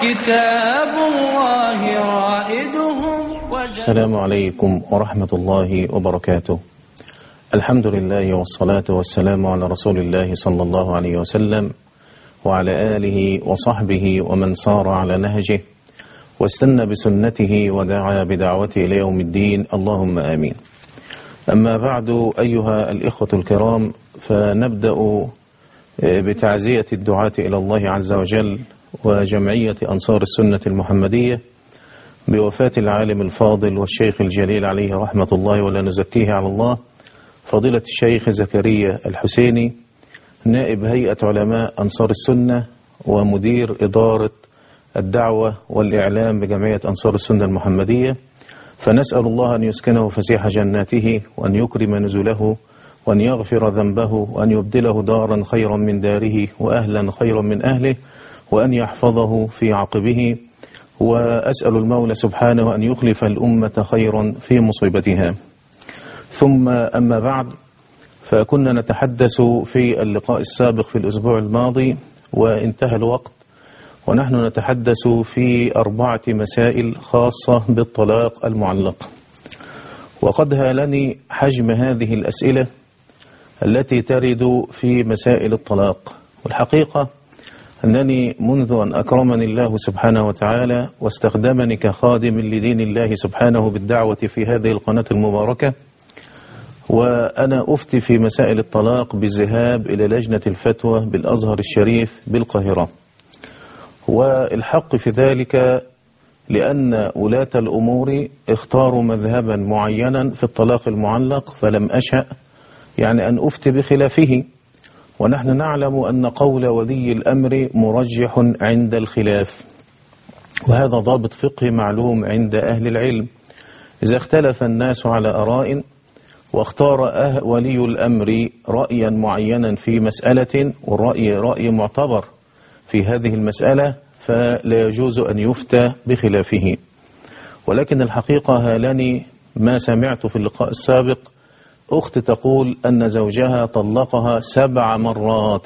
كتاب الله رائدهم السلام عليكم ورحمة الله وبركاته الحمد لله والصلاة والسلام على رسول الله صلى الله عليه وسلم وعلى آله وصحبه ومن صار على نهجه واستنى بسنته ودعا بدعوته إلى يوم الدين اللهم آمين أما بعد أيها الإخوة الكرام فنبدأ بتعزية الدعاة إلى الله عز وجل وجمعية أنصار السنة المحمدية بوفاة العالم الفاضل والشيخ الجليل عليه رحمة الله ولا نزكيه على الله فضيلة الشيخ زكريا الحسيني نائب هيئة علماء أنصار السنة ومدير إدارة الدعوة والإعلام بجمعية أنصار السنة المحمدية فنسأل الله أن يسكنه فسيح جناته وأن يكرم نزله وأن يغفر ذنبه وأن يبدله دارا خيرا من داره وأهلا خيرا من أهله وأن يحفظه في عقبه وأسأل المولى سبحانه أن يخلف الأمة خيرا في مصيبتها ثم أما بعد فكنا نتحدث في اللقاء السابق في الأسبوع الماضي وانتهى الوقت ونحن نتحدث في أربعة مسائل خاصة بالطلاق المعلق وقد هالني حجم هذه الأسئلة التي ترد في مسائل الطلاق والحقيقة أنني منذ أن أكرمني الله سبحانه وتعالى واستخدمني كخادم لدين الله سبحانه بالدعوة في هذه القناة المباركة وأنا أفتي في مسائل الطلاق بالذهاب إلى لجنة الفتوى بالأزهر الشريف بالقاهرة والحق في ذلك لأن ولاة الأمور اختاروا مذهبا معينا في الطلاق المعلق فلم أشأ يعني أن أفتي بخلافه ونحن نعلم أن قول ولي الأمر مرجح عند الخلاف وهذا ضابط فقهي معلوم عند أهل العلم إذا اختلف الناس على أراء واختار أه ولي الأمر رأيا معينا في مسألة والرأي رأي معتبر في هذه المسألة فلا يجوز أن يفتى بخلافه ولكن الحقيقة هالني ما سمعت في اللقاء السابق أخت تقول أن زوجها طلقها سبع مرات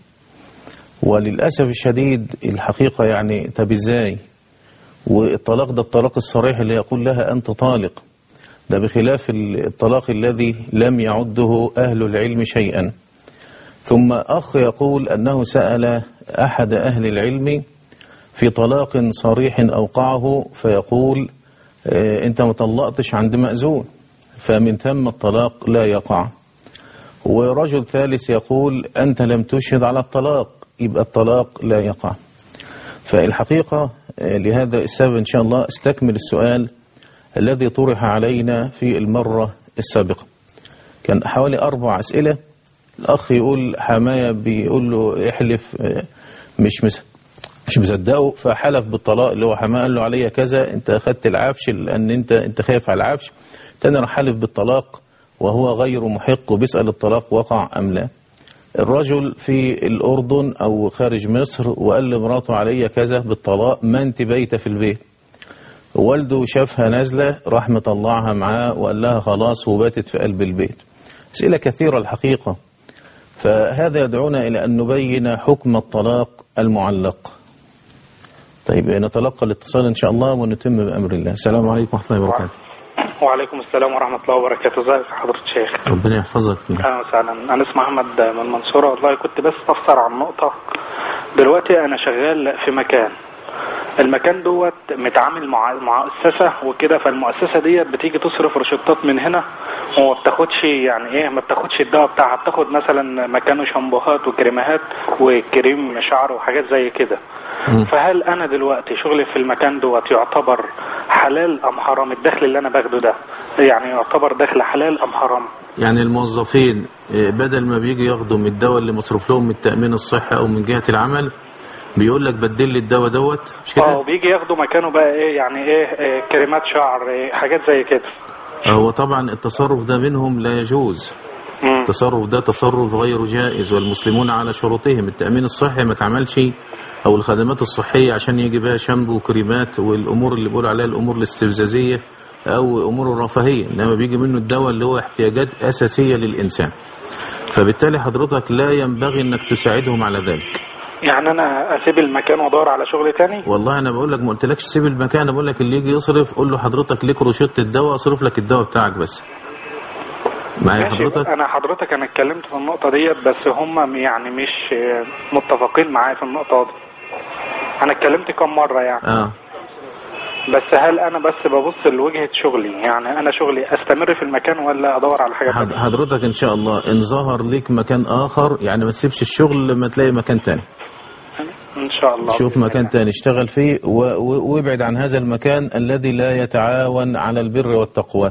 وللأسف الشديد الحقيقة يعني طب ازاي والطلاق ده الطلاق الصريح اللي يقول لها أنت طالق ده بخلاف الطلاق الذي لم يعده أهل العلم شيئا ثم أخ يقول أنه سأل أحد أهل العلم في طلاق صريح أوقعه فيقول أنت مطلقتش عند مأذون فمن ثم الطلاق لا يقع ورجل ثالث يقول أنت لم تشهد على الطلاق يبقى الطلاق لا يقع فالحقيقة لهذا السبب إن شاء الله استكمل السؤال الذي طرح علينا في المرة السابقة كان حوالي أربع أسئلة الأخ يقول حماية بيقول له احلف مش مس مش مصدقه فحلف بالطلاق اللي هو حماية قال له عليا كذا انت اخدت العفش لان انت انت خايف على العفش تاني راح حلف بالطلاق وهو غير محق وبيسأل الطلاق وقع أم لا الرجل في الأردن أو خارج مصر وقال لمراته عليا كذا بالطلاق ما انت بايته في البيت والده شافها نازلة راح مطلعها معاه وقال لها خلاص وباتت في قلب البيت أسئلة كثيرة الحقيقة فهذا يدعونا إلى أن نبين حكم الطلاق المعلق طيب نتلقى الاتصال إن شاء الله ونتم بأمر الله السلام عليكم ورحمة الله وبركاته وعليكم السلام ورحمة الله وبركاته ازيك حضرة الشيخ ربنا يحفظك اهلا وسهلا انا اسمي احمد من المنصورة والله كنت بس افسر عن نقطة دلوقتي انا شغال في مكان المكان دوت متعامل مع مؤسسة وكده فالمؤسسة ديت بتيجي تصرف روشتات من هنا وما بتاخدش يعني ايه ما بتاخدش الدواء بتاعها بتاخد مثلا مكانه شامبوهات وكريمات وكريم شعر وحاجات زي كده فهل انا دلوقتي شغلي في المكان دوت يعتبر حلال ام حرام الدخل اللي انا باخده ده يعني يعتبر دخل حلال ام حرام يعني الموظفين بدل ما بيجي ياخدوا من الدواء اللي مصروف لهم من التأمين الصحي أو من جهة العمل بيقول لك بدل لي الدواء دوت مش كده؟ اه بيجي ياخدوا مكانه بقى ايه يعني ايه, إيه كريمات شعر إيه حاجات زي كده هو طبعا التصرف ده منهم لا يجوز مم. التصرف ده تصرف غير جائز والمسلمون على شروطهم التأمين الصحي ما تعملش أو الخدمات الصحية عشان يجي بها شامبو وكريمات والأمور اللي بيقول عليها الأمور الاستفزازية أو أمور الرفاهية إنما بيجي منه الدواء اللي هو احتياجات أساسية للإنسان فبالتالي حضرتك لا ينبغي أنك تساعدهم على ذلك يعني انا اسيب المكان وادور على شغل تاني والله انا بقول لك ما قلتلكش سيب المكان انا بقول لك اللي يجي يصرف قول له حضرتك ليك روشته الدواء اصرف لك الدواء بتاعك بس معايا ماشي حضرتك انا حضرتك انا اتكلمت في النقطه ديت بس هم يعني مش متفقين معايا في النقطه دي انا اتكلمت كم مره يعني اه بس هل انا بس ببص لوجهه شغلي يعني انا شغلي استمر في المكان ولا ادور على حاجه حض- تانية حضرتك ان شاء الله ان ظهر ليك مكان اخر يعني ما تسيبش الشغل لما تلاقي مكان تاني ان شاء الله شوف بإذن مكان الله. تاني اشتغل فيه و- و- وابعد عن هذا المكان الذي لا يتعاون على البر والتقوى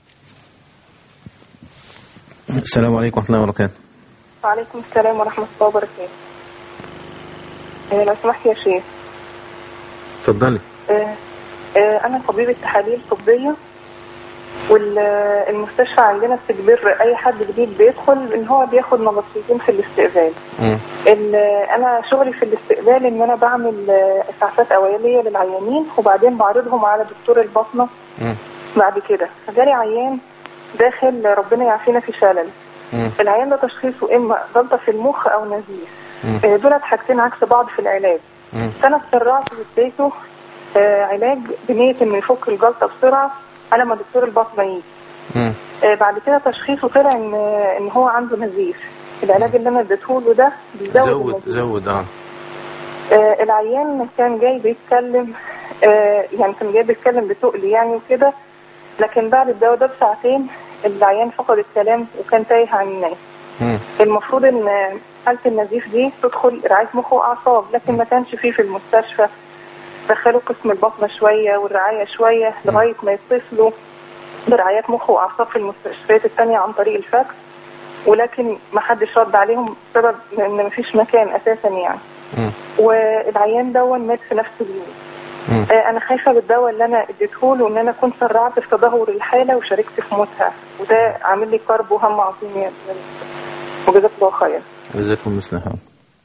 السلام عليكم ورحمة الله وبركاته وعليكم السلام ورحمة الله وبركاته آه، لو سمحت يا شيخ اتفضلي آه، آه، أنا طبيبة تحاليل طبية والمستشفى عندنا بتجبر أي حد جديد بيدخل إن هو بياخد نبطيتين في الاستقبال مم. ال- أنا شغلي في الاستقبال إن أنا بعمل آه، إسعافات أولية للعيانين وبعدين بعرضهم على دكتور الباطنة مم. بعد كده فجالي عيان داخل ربنا يعافينا في شلل مم. العيان ده تشخيصه إما جلطة في المخ أو نزيف مم. آه، دولت حاجتين عكس بعض في العلاج مم. فانا اتسرعت واديته آه، علاج بنيه انه يفك الجلطه بسرعه على ما دكتور البطنه يجي مم. آه، بعد كده تشخيصه طلع ان ان هو عنده نزيف العلاج اللي انا اديته له ده بيزود زود النزيف زود اه آه، العيان كان جاي بيتكلم آه، يعني كان جاي بيتكلم بتقل يعني وكده لكن بعد الدواء ده بساعتين العيان فقد الكلام وكان تايه عن الناس مم. المفروض ان حاله النزيف دي تدخل رعايه مخ واعصاب لكن ما كانش فيه في المستشفى دخلوا قسم البطنه شويه والرعايه شويه لغايه ما يتصلوا برعايات مخ واعصاب في المستشفيات التانية عن طريق الفاكس ولكن ما حدش رد عليهم بسبب ان ما فيش مكان اساسا يعني مم. والعيان دون مات في نفس اليوم مم. آه، انا خايفه بالدواء اللي انا اديته له ان انا كنت سرعت في تدهور الحاله وشاركت في موتها وده عامل لي كرب وهم عظيم يا وجزاك الله خير جزاكم مثل هذا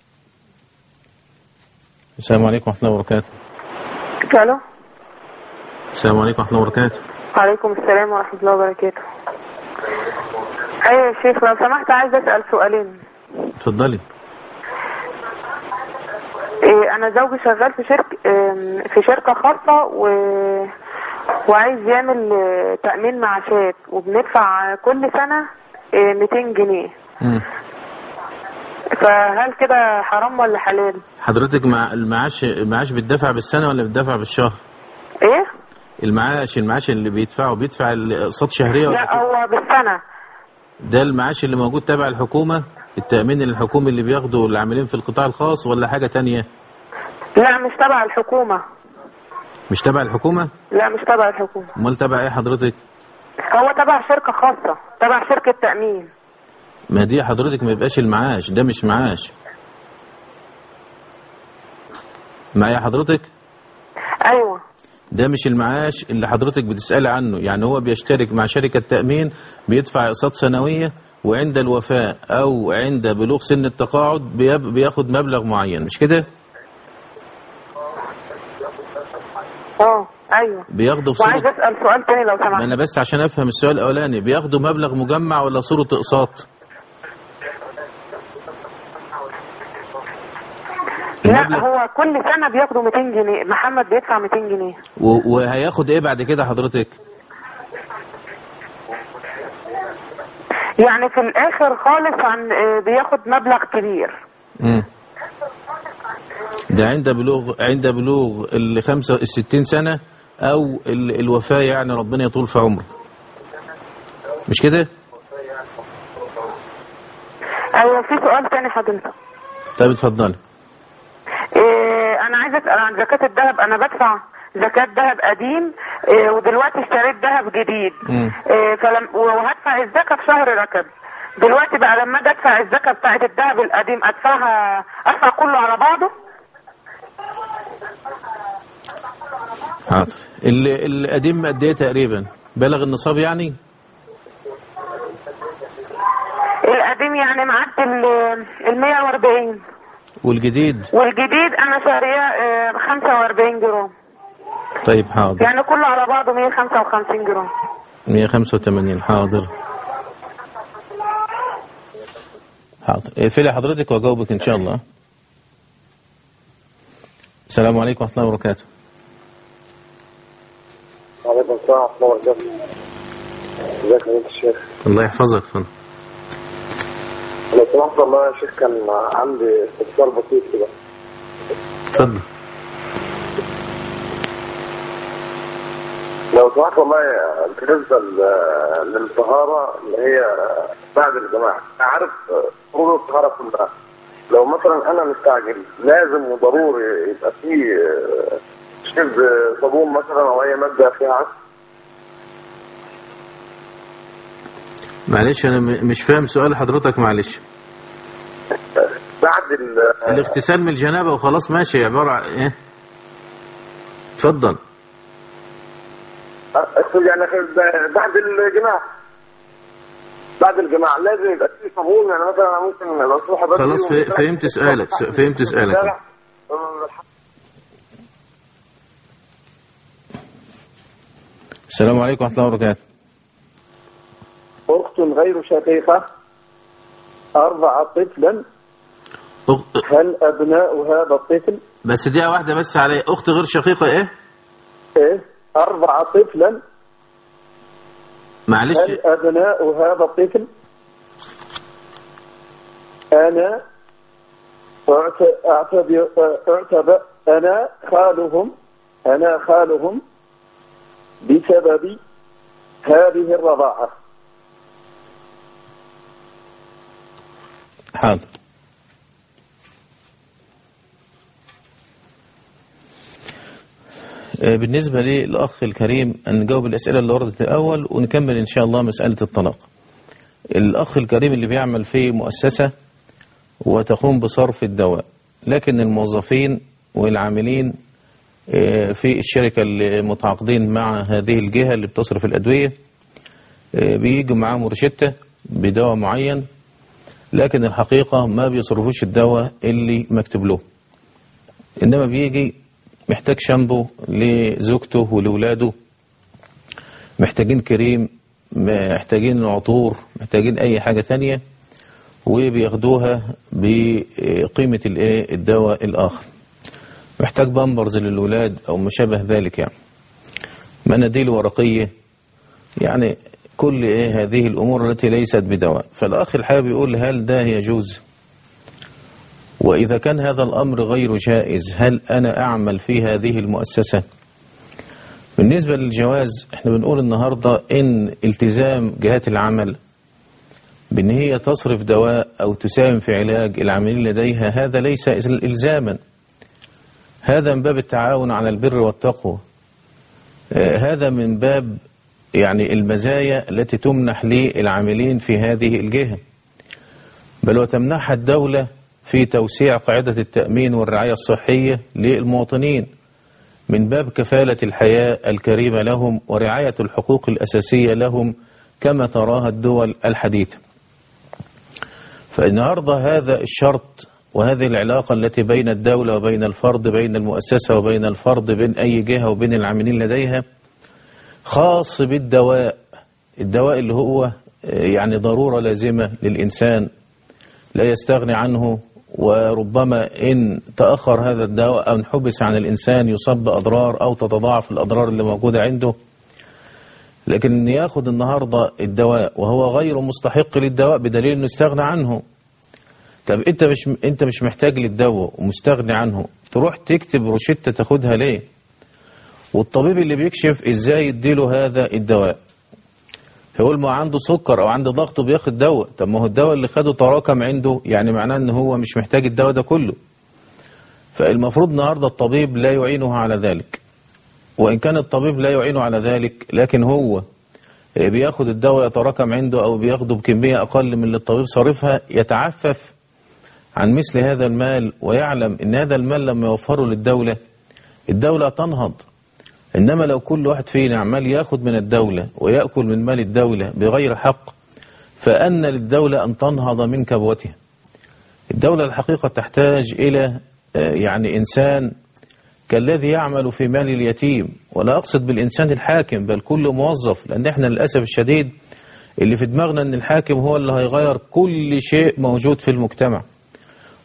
السلام عليكم ورحمة الله وبركاته الو السلام عليكم ورحمة الله وبركاته وعليكم السلام ورحمة الله وبركاته أيوة يا شيخ لو سمحت عايز أسأل سؤالين اتفضلي إيه أنا زوجي شغال في شركة في شركة خاصة و... وعايز يعمل آه، تأمين معاشات وبندفع كل سنة آه، 200 جنيه مم. فهل كده حرام ولا حلال؟ حضرتك مع المعاش المعاش بيدفع بالسنة ولا بيدفع بالشهر إيه؟ المعاش المعاش اللي بيدفعه بيدفع اقساط شهرية ولا لا هو بالسنة ده المعاش اللي موجود تبع الحكومة التأمين الحكومي اللي بياخده العاملين في القطاع الخاص ولا حاجة تانية لا مش تبع الحكومة مش تبع الحكومة لا مش تبع الحكومة امال تبع ايه حضرتك هو تبع شركة خاصة تبع شركة تأمين ما دي حضرتك ما يبقاش المعاش ده مش معاش معايا حضرتك أيوة ده مش المعاش اللي حضرتك بتسألي عنه يعني هو بيشترك مع شركة تأمين بيدفع أقساط سنوية وعند الوفاة أو عند بلوغ سن التقاعد بيب- بياخد مبلغ معين مش كده اه أيوة بياخده في وعايز صورة أسأل سؤال تاني لو ما سمحت أنا بس عشان أفهم السؤال الأولاني بياخده مبلغ مجمع ولا صورة أقساط لا المبلغ- هو كل سنة بياخدوا 200 جنيه محمد بيدفع 200 جنيه و- وهياخد إيه بعد كده حضرتك يعني في الآخر خالص عن آه، بياخد مبلغ كبير مم. ده عند بلوغ عند بلوغ ال 65 سنة أو ال- الوفاة يعني ربنا يطول في عمره مش كده؟ أيوة في سؤال تاني حضرتك طيب اتفضلي إيه أنا عايزة أسأل عن زكاة الذهب أنا بدفع زكاة ذهب قديم إيه ودلوقتي اشتريت ذهب جديد مم. إيه فلم وهدفع الزكاة في شهر ركب دلوقتي بقى لما اجي ادفع الزكاة بتاعت الذهب القديم ادفعها ادفع كله على بعضه حاضر ال- القديم قد ايه تقريبا؟ بلغ النصاب يعني؟ القديم يعني معدي ال 140 والجديد والجديد انا شاريه آه، 45 جرام طيب حاضر يعني كله على بعضه 155 جرام 185 حاضر حاضر اقفلي حضرتك واجاوبك ان شاء الله السلام عليكم ورحمة الله وبركاته وعليكم السلام ورحمة الله وبركاته. ازيك يا بنت الشيخ؟ الله يحفظك فندم لو سمحت والله يا شيخ كان عندي استفسار بسيط كده. اتفضل لو سمحت والله بالنسبة ل- للطهارة اللي هي بعد الجماعة، أنا عارف فروض الطهارة كلها. لو مثلا أنا مستعجل لازم وضروري يبقى فيه شرب صابون مثلا أو أي مادة فيها عسل. معلش أنا م- مش فاهم سؤال حضرتك معلش بعد ال- الاغتسال من الجنابة وخلاص ماشي عبارة عن إيه اتفضل اقصد يعني في- بعد الجماع بعد الجماع لازم يبقى فيه صابون يعني مثلا أنا ممكن لو الصبح بدري خلاص ف- ومش- فهمت سؤالك س- فهمت سؤالك الشارع، السلام عليكم ورحمة الله وبركاته أخت غير شقيقة أرضع طفلا أخ... هل أبناء هذا الطفل بس دقيقة واحدة بس علي أخت غير شقيقة إيه إيه أرضع طفلا معلش هل أبناء هذا الطفل أنا أعت- أعتبر أعتبر أنا خالهم أنا خالهم بسبب هذه الرضاعة حاضر آه، بالنسبة للأخ الكريم أن نجاوب الأسئلة اللي وردت الأول ونكمل إن شاء الله مسألة الطلاق الأخ الكريم اللي بيعمل في مؤسسة وتقوم بصرف الدواء لكن الموظفين والعاملين آه، في الشركة اللي متعاقدين مع هذه الجهة اللي بتصرف الأدوية آه، بيجوا معاهم روشتة بدواء معين لكن الحقيقة ما بيصرفوش الدواء اللي مكتوب له إنما بيجي محتاج شامبو لزوجته ولولاده محتاجين كريم محتاجين عطور محتاجين أي حاجة تانية وبياخدوها بقيمة الإيه الدواء الآخر محتاج بامبرز للولاد أو ما شابه ذلك يعني مناديل ورقية يعني كل إيه هذه الأمور التي ليست بدواء فالأخ الحابب يقول هل ده يجوز وإذا كان هذا الأمر غير جائز هل أنا أعمل في هذه المؤسسة بالنسبة للجواز احنا بنقول النهاردة إن التزام جهات العمل بأن هي تصرف دواء أو تساهم في علاج العاملين لديها هذا ليس إلزاما هذا من باب التعاون على البر والتقوى آه، هذا من باب يعني المزايا التي تمنح للعاملين في هذه الجهة بل وتمنحها الدولة في توسيع قاعدة التأمين والرعاية الصحية للمواطنين من باب كفالة الحياة الكريمة لهم ورعاية الحقوق الأساسية لهم كما تراها الدول الحديثة فالنهاردة هذا الشرط وهذه العلاقة التي بين الدولة وبين الفرد بين المؤسسة وبين الفرد بين أي جهة وبين العاملين لديها خاص بالدواء الدواء اللي هو آه، يعني ضرورة لازمة للإنسان لا يستغني عنه وربما إن تأخر هذا الدواء أو انحبس عن الإنسان يصاب بأضرار أو تتضاعف الأضرار اللي موجودة عنده لكن إن ياخد النهاردة الدواء وهو غير مستحق للدواء بدليل إنه استغنى عنه طب أنت مش أنت مش محتاج للدواء ومستغني عنه تروح تكتب روشتة تاخدها ليه والطبيب اللي بيكشف إزاي يديله هذا الدواء يقول ما عنده سكر او عنده ضغط وبياخد دواء طب ما هو الدواء اللي خده تراكم عنده يعني معناه ان هو مش محتاج الدواء ده كله فالمفروض النهارده الطبيب لا يعينه على ذلك وان كان الطبيب لا يعينه على ذلك لكن هو بياخد الدواء يتراكم عنده او بياخده بكميه اقل من اللي الطبيب صارفها يتعفف عن مثل هذا المال ويعلم ان هذا المال لما يوفره للدوله الدوله تنهض إنما لو كل واحد فينا عمال ياخد من الدولة ويأكل من مال الدولة بغير حق فأن للدولة أن تنهض من كبوتها الدولة الحقيقة تحتاج إلى آه، يعني إنسان كالذي يعمل في مال اليتيم ولا أقصد بالإنسان الحاكم بل كل موظف لأن إحنا للأسف الشديد اللي في دماغنا أن الحاكم هو اللي هيغير كل شيء موجود في المجتمع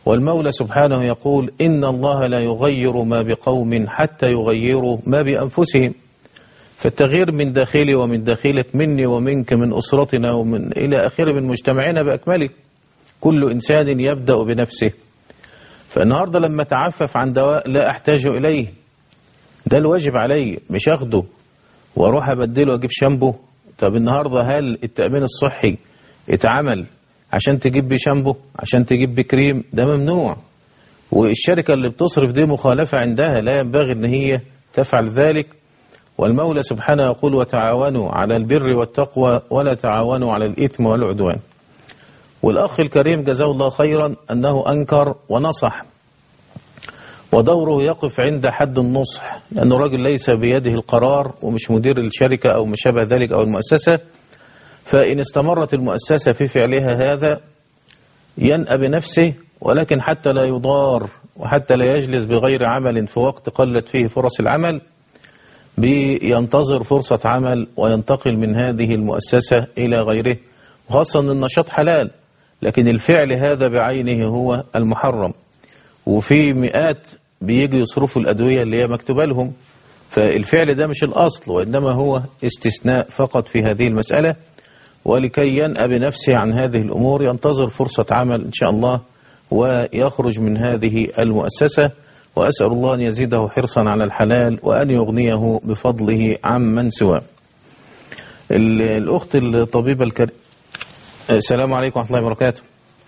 والمولى سبحانه يقول إن الله لا يغير ما بقوم حتى يغيروا ما بأنفسهم فالتغيير من داخلي ومن داخلك مني ومنك من أسرتنا ومن إلى آخره من مجتمعنا بأكمله كل إنسان يبدأ بنفسه فالنهاردة لما تعفف عن دواء لا أحتاج إليه ده الواجب علي مش أخده وأروح أبدله وأجيب شامبو طب النهاردة هل التأمين الصحي اتعمل عشان تجيب بيه شامبو عشان تجيب بيه كريم ده ممنوع والشركة اللي بتصرف دي مخالفة عندها لا ينبغي ان هي تفعل ذلك والمولى سبحانه يقول وتعاونوا على البر والتقوى ولا تعاونوا على الإثم والعدوان والأخ الكريم جزاه الله خيرا أنه أنكر ونصح ودوره يقف عند حد النصح لأنه راجل ليس بيده القرار ومش مدير الشركة أو ما شابه ذلك أو المؤسسة فإن استمرت المؤسسة في فعلها هذا ينأى بنفسه ولكن حتى لا يضار وحتى لا يجلس بغير عمل في وقت قلت فيه فرص العمل بينتظر فرصة عمل وينتقل من هذه المؤسسة إلى غيره وخاصة أن النشاط حلال لكن الفعل هذا بعينه هو المحرم وفي مئات بيجي يصرفوا الأدوية اللي هي مكتوبة لهم فالفعل ده مش الأصل وإنما هو استثناء فقط في هذه المسألة ولكي ينأى بنفسه عن هذه الأمور ينتظر فرصة عمل إن شاء الله ويخرج من هذه المؤسسة وأسأل الله أن يزيده حرصا على الحلال وأن يغنيه بفضله عمن سواه ال- الأخت الطبيبة الكريمة السلام عليكم ورحمة الله وبركاته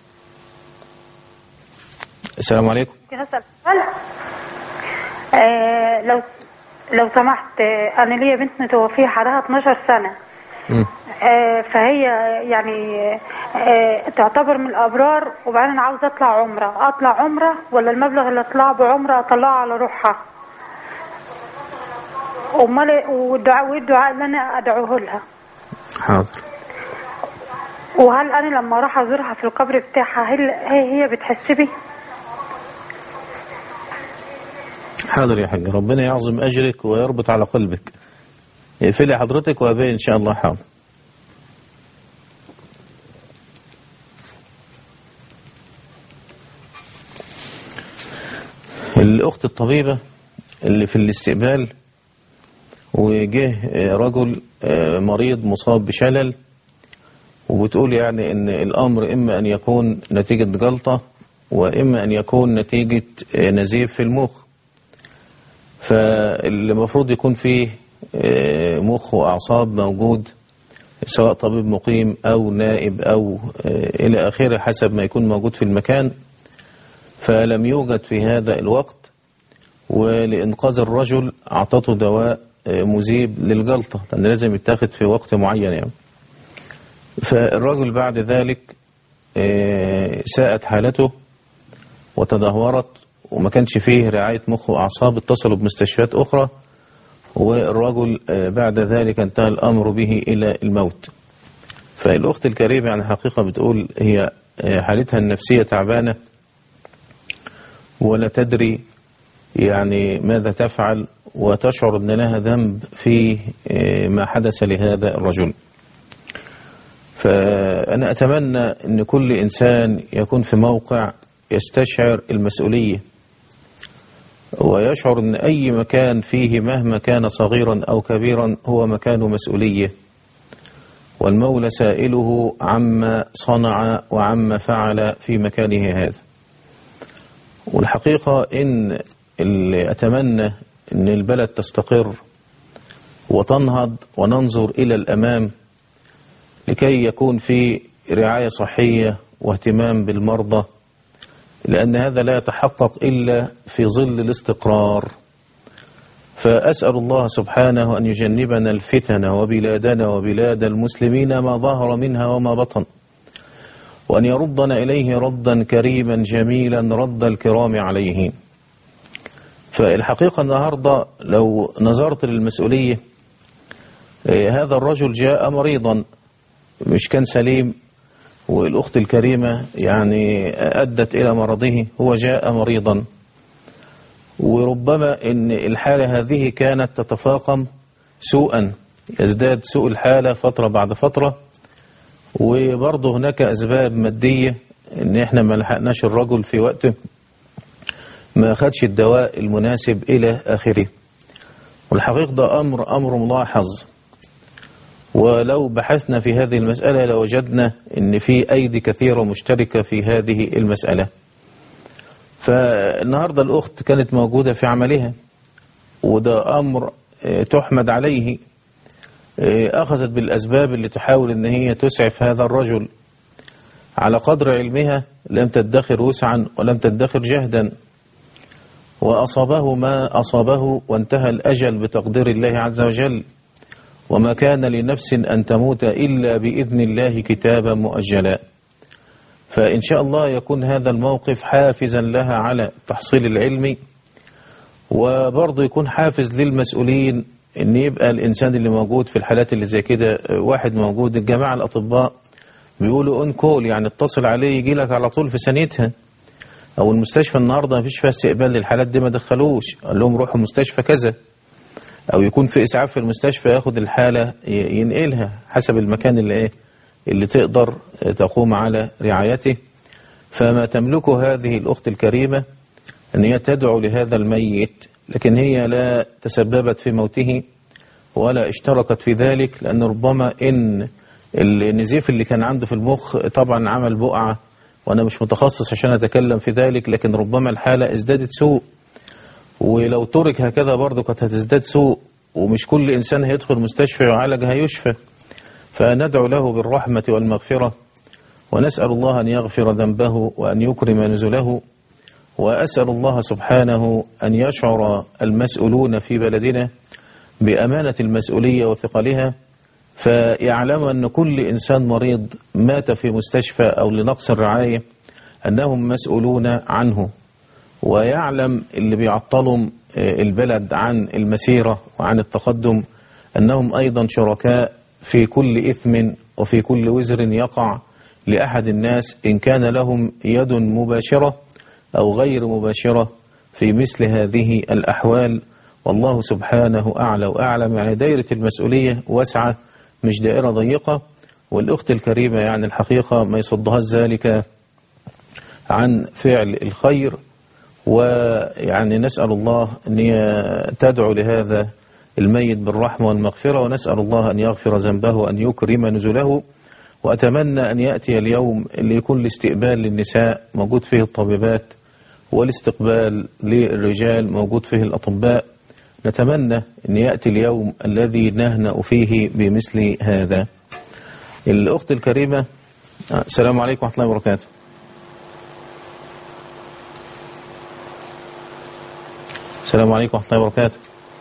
السلام عليكم ممكن اسال سؤال آه لو لو سمحت آه انا ليا بنت متوفيه حالها 12 سنه مم. آه فهي يعني آه تعتبر من الابرار وبعدين انا عاوزه اطلع عمره اطلع عمره ولا المبلغ اللي اطلعه بعمره اطلعه على روحها امال إيه- والدعاء وايه الدعاء اللي انا ادعوه لها حاضر وهل انا لما اروح ازورها في القبر بتاعها هل هي هي بتحس بي حاضر يا حاج ربنا يعظم أجرك ويربط على قلبك اقفلي حضرتك وأبين إن شاء الله حاضر الأخت الطبيبة اللي في الاستقبال وجه آه، رجل آه، مريض مصاب بشلل وبتقول يعني ان الامر اما ان يكون نتيجة جلطة واما ان يكون نتيجة آه، نزيف في المخ فالمفروض يكون فيه آه، مخ واعصاب موجود سواء طبيب مقيم او نائب او آه، الى اخره حسب ما يكون موجود في المكان فلم يوجد في هذا الوقت ولإنقاذ الرجل أعطته دواء آه، مذيب للجلطة لأن لازم يتاخد في وقت معين يعني فالرجل بعد ذلك آه، ساءت حالته وتدهورت وما كانش فيه رعاية مخ وأعصاب اتصلوا بمستشفيات أخرى والرجل آه، بعد ذلك انتهى الأمر به إلى الموت فالأخت الكريمة يعني حقيقة بتقول هي آه، حالتها النفسية تعبانة ولا تدري يعني ماذا تفعل وتشعر أن لها ذنب في آه، ما حدث لهذا الرجل فأنا أتمنى أن كل إنسان يكون في موقع يستشعر المسؤولية ويشعر أن أي مكان فيه مهما كان صغيرا أو كبيرا هو مكان مسؤولية والمولى سائله عما صنع وعما فعل في مكانه هذا والحقيقة إن اللي أتمنى أن البلد تستقر وتنهض وننظر إلى الأمام لكي يكون في رعاية صحية واهتمام بالمرضى لأن هذا لا يتحقق إلا في ظل الاستقرار فأسأل الله سبحانه أن يجنبنا الفتن وبلادنا وبلاد المسلمين ما ظهر منها وما بطن وأن يردنا إليه ردا كريما جميلا رد الكرام عليه فالحقيقة النهاردة لو نظرت للمسؤولية إيه، هذا الرجل جاء مريضا مش كان سليم والأخت الكريمة يعني أدت إلى مرضه هو جاء مريضا وربما أن الحالة هذه كانت تتفاقم سوءا يزداد سوء الحالة فترة بعد فترة وبرضه هناك أسباب مادية ان احنا ما لحقناش الرجل في وقته ما أخدش الدواء المناسب إلى آخره والحقيقة ده أمر أمر ملاحظ ولو بحثنا في هذه المسألة لوجدنا أن في أيدي كثيرة مشتركة في هذه المسألة فالنهاردة الأخت كانت موجودة في عملها وده أمر آه، تحمد عليه آه، أخذت بالأسباب اللي تحاول أن هي تسعف هذا الرجل على قدر علمها لم تدخر وسعا ولم تدخر جهدا وأصابه ما أصابه وانتهى الأجل بتقدير الله عز وجل وما كان لنفس أن تموت إلا بإذن الله كتابا مؤجلا فإن شاء الله يكون هذا الموقف حافزا لها على تحصيل العلم وبرضه يكون حافز للمسؤولين ان يبقى الانسان اللي موجود في الحالات اللي زي كده واحد موجود الجماعه الاطباء بيقولوا اون كول يعني اتصل عليه يجي لك على طول في ثانيتها او المستشفى النهارده ما فيش فيها استقبال للحالات دي ما دخلوش قال لهم روحوا مستشفى كذا او يكون في اسعاف في المستشفى ياخد الحاله ي- ينقلها حسب المكان اللي ايه اللي تقدر تقوم على رعايته فما تملكه هذه الاخت الكريمه ان هي تدعو لهذا الميت لكن هي لا تسببت في موته ولا اشتركت في ذلك لان ربما ان النزيف اللي كان عنده في المخ طبعا عمل بقعه وانا مش متخصص عشان اتكلم في ذلك لكن ربما الحاله ازدادت سوء ولو ترك هكذا برضه كانت هتزداد سوء ومش كل انسان هيدخل مستشفى يعالج هيشفى فندعو له بالرحمه والمغفره ونسال الله ان يغفر ذنبه وان يكرم نزله واسال الله سبحانه ان يشعر المسؤولون في بلدنا بامانه المسؤوليه وثقلها فيعلم أن كل إنسان مريض مات في مستشفى أو لنقص الرعاية أنهم مسؤولون عنه ويعلم اللي بيعطلهم آه، البلد عن المسيرة وعن التقدم أنهم أيضا شركاء في كل إثم وفي كل وزر يقع لأحد الناس إن كان لهم يد مباشرة أو غير مباشرة في مثل هذه الأحوال والله سبحانه أعلى وأعلم يعني دائرة المسؤولية واسعة مش دائرة ضيقة والأخت الكريمة يعني الحقيقة ما يصدها ذلك عن فعل الخير ويعني نسأل الله أن هي تدعو لهذا الميت بالرحمة والمغفرة ونسأل الله أن يغفر ذنبه وأن يكرم نزله وأتمنى أن يأتي اليوم اللي يكون الاستقبال للنساء موجود فيه الطبيبات والاستقبال للرجال موجود فيه الأطباء نتمنى أن يأتي اليوم الذي نهنأ فيه بمثل هذا الأخت الكريمة آه، السلام عليكم ورحمة الله وبركاته السلام عليكم ورحمة الله وبركاته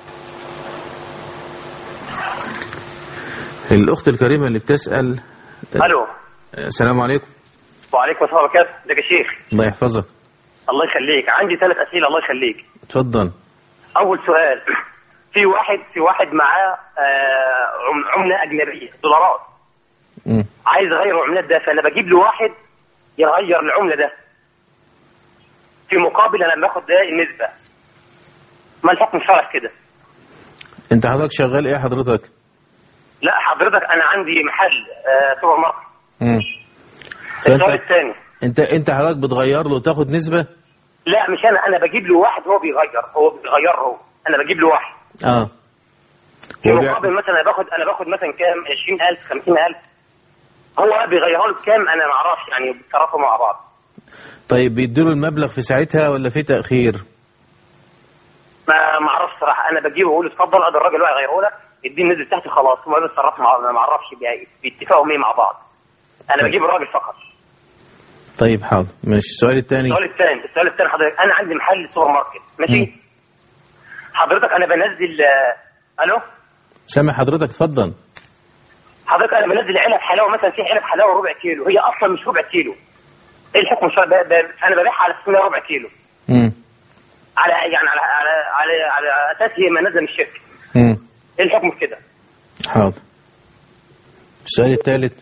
الأخت الكريمة اللي بتسأل الو آه، السلام عليكم وعليكم السلام ورحمه الله وبركاته ازيك يا شيخ الله يحفظك الله يخليك عندي ثلاث اسئله الله يخليك اتفضل اول سؤال في واحد في واحد معاه آه، عم- عمله اجنبيه دولارات مم. عايز يغير العملات ده فانا بجيب له واحد يغير العمله ده في مقابل انا باخد ده النسبه ما الحكم الشرعي في كده انت حضرتك شغال ايه حضرتك لا حضرتك انا عندي محل آه، سوبر ماركت مم. السؤال فانت الثاني انت انت حضرتك بتغير له وتاخد نسبة لا مش انا انا بجيب له واحد هو بيغير هو بيغير هو انا بجيب له واحد اه في هو بيع- مقابل مثلا انا باخد انا باخد مثلا كام 20000 50000 هو بقى بيغيرها له بكام انا ما اعرفش يعني بيتصرفوا مع بعض طيب بيديله المبلغ في ساعتها ولا في تأخير ما ما اعرفش صراحه انا بجيبه واقول له اتفضل ادي الراجل بقى يغيره لك اديني النسبه بتاعتي خلاص هم بيتصرفوا مع ما اعرفش بي- بيتفقوا ايه مع بعض انا طيب. بجيب الراجل فقط طيب حاضر ماشي السؤال الثاني السؤال الثاني السؤال الثاني حضرتك انا عندي محل سوبر ماركت ماشي مم. حضرتك انا بنزل آه، الو سامع حضرتك اتفضل حضرتك انا بنزل علب حلاوه مثلا في علب حلاوه ربع كيلو هي اصلا مش ربع كيلو ايه الحكم الشرعي ب- ب- انا ببيعها على اساس انها ربع كيلو مم. على يعني على على على, على اساس هي ما نزل من الشركه مم. ايه الحكم في كده حاضر السؤال الثالث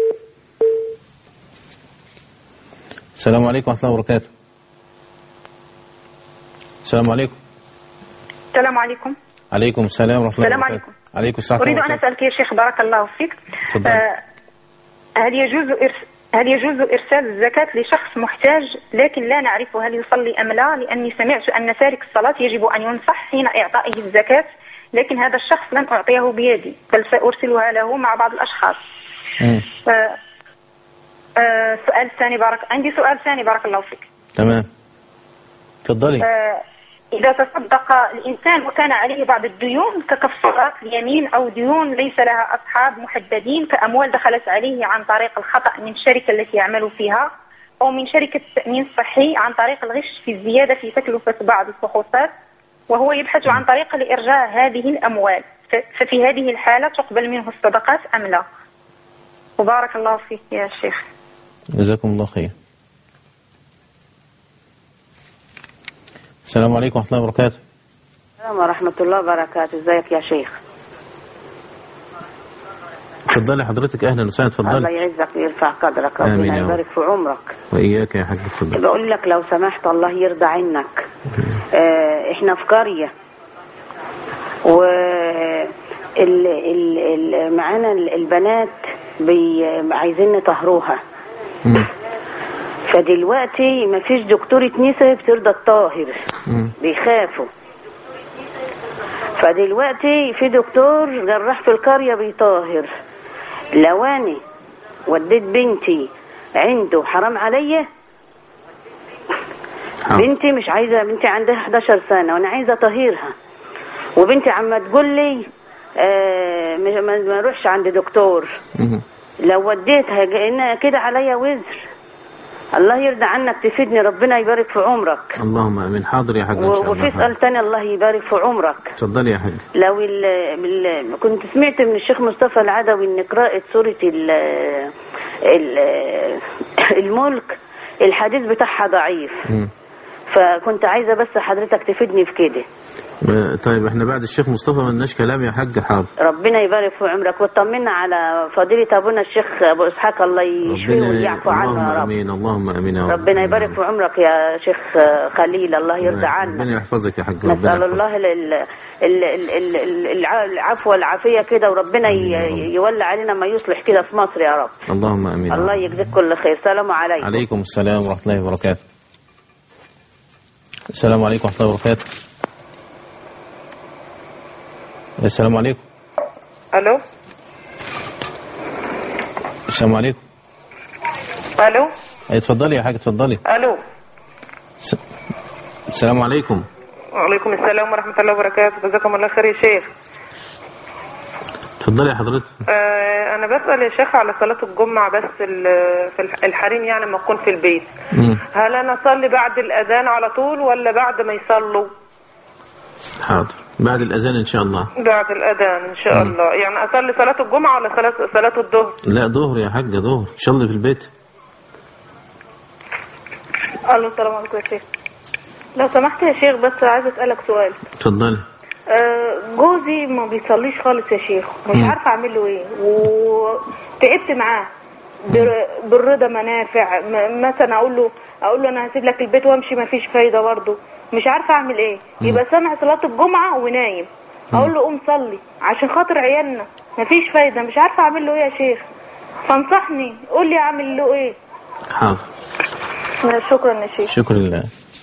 السلام عليكم ورحمة الله وبركاته السلام عليكم السلام عليكم عليكم السلام ورحمة الله السلام وبركاته عليكم السلام أريد ورحمة أن الله أسألك يا شيخ بارك الله فيك تفضل. آه، هل يجوز إرس... هل يجوز إرسال الزكاة لشخص محتاج لكن لا نعرف هل يصلي أم لا لأني سمعت أن تارك الصلاة يجب أن ينصح حين إعطائه الزكاة لكن هذا الشخص لن أعطيه بيدي بل سأرسلها له مع بعض الأشخاص مم. ف... آه، السؤال الثاني بارك عندي سؤال ثاني بارك الله فيك تمام اتفضلي آه، إذا تصدق الإنسان وكان عليه بعض الديون ككفارات اليمين أو ديون ليس لها أصحاب محددين كأموال دخلت عليه عن طريق الخطأ من الشركة التي يعمل فيها أو من شركة تأمين صحي عن طريق الغش في الزيادة في تكلفة بعض الفحوصات وهو يبحث عن طريقة لإرجاع هذه الأموال ف- ففي هذه الحالة تقبل منه الصدقات أم لا وبارك الله فيك يا شيخ جزاكم الله خير السلام عليكم ورحمة الله وبركاته السلام ورحمة الله وبركاته ازيك يا شيخ اتفضلي حضرتك أهلا وسهلا الله اتفضلي يعزك ويرفع قدرك آمين ربنا يا رب. يبارك في عمرك وإياك يا حاج اتفضلي بقول لك لو سمحت الله يرضى عنك اه احنا في قرية و ال ال ال معانا ال- البنات بي عايزين نطهروها مم. فدلوقتي مفيش دكتورة نساء بترضى الطاهر مم. بيخافوا فدلوقتي في دكتور جراح في القرية بيطاهر لو انا وديت بنتي عنده حرام عليا حاضر. بنتي مش عايزة بنتي عندها 11 سنة وانا عايزة اطهرها وبنتي عم تقول لي آه مش- ما ما اروحش عند دكتور مم. لو وديتها جاينا كده عليا وزر الله يرضى عنك تفيدني ربنا يبارك في عمرك اللهم امين حاضر يا حاج ان شاء و- وفي الله سؤال حاضر. تاني الله يبارك في عمرك اتفضلي يا حاج لو ال ال كنت سمعت من الشيخ مصطفى العدوي ان قراءة سورة ال ال الملك الحديث بتاعها ضعيف مم. فكنت عايزة بس حضرتك تفيدني في كده آه، طيب احنا بعد الشيخ مصطفى ما لناش كلام يا حاج حاضر ربنا يبارك في عمرك وطمنا على فضيلة ابونا الشيخ ابو اسحاق الله يشفيه ويعفو عنه اللهم يا رب امين اللهم امين يا رب ربنا يبارك في عمرك يا شيخ خليل الله يرضى عنك ربنا يحفظك يا حاج ربنا نسأل يحفظك. الله ال- ال- ال- ال- ال- الع- العفو والعافية كده وربنا ي- يولى علينا ما يصلح كده في مصر يا رب اللهم امين الله يجزيك كل خير سلام عليكم عليكم السلام ورحمة الله وبركاته السلام عليكم ورحمة الله وبركاته السلام عليكم الو السلام عليكم الو أي اتفضلي يا حاج اتفضلي الو س- السلام عليكم وعليكم السلام ورحمه الله وبركاته جزاكم الله خير يا شيخ اتفضلي يا حضرتك آه انا بسال يا شيخ على صلاه الجمعه بس ال- في الح- الحريم يعني لما اكون في البيت مم. هل انا اصلي بعد الاذان على طول ولا بعد ما يصلوا حاضر بعد الأذان إن شاء الله بعد الاذان ان شاء مم. الله يعني اصلي صلاه الجمعه ولا صلاه صلاه الظهر لا ظهر يا حاجة ظهر إن شاء الله في البيت الو السلام عليكم يا شيخ لو سمحت يا شيخ بس عايزه اسالك سؤال اتفضلي آه، جوزي ما بيصليش خالص يا شيخ مش مم. عارفه اعمل له ايه وتعبت معاه بر- بالرضا منافع م- مثلا اقول له اقول له انا هسيب لك البيت وامشي ما فيش فايده برضه مش عارفه اعمل ايه مم. يبقى سامع صلاه الجمعه ونايم اقول له قوم صلي عشان خاطر عيالنا ما فيش فايده مش عارفه اعمل له ايه يا شيخ فانصحني قول لي اعمل له ايه حاضر شكرا يا شيخ شكرا لله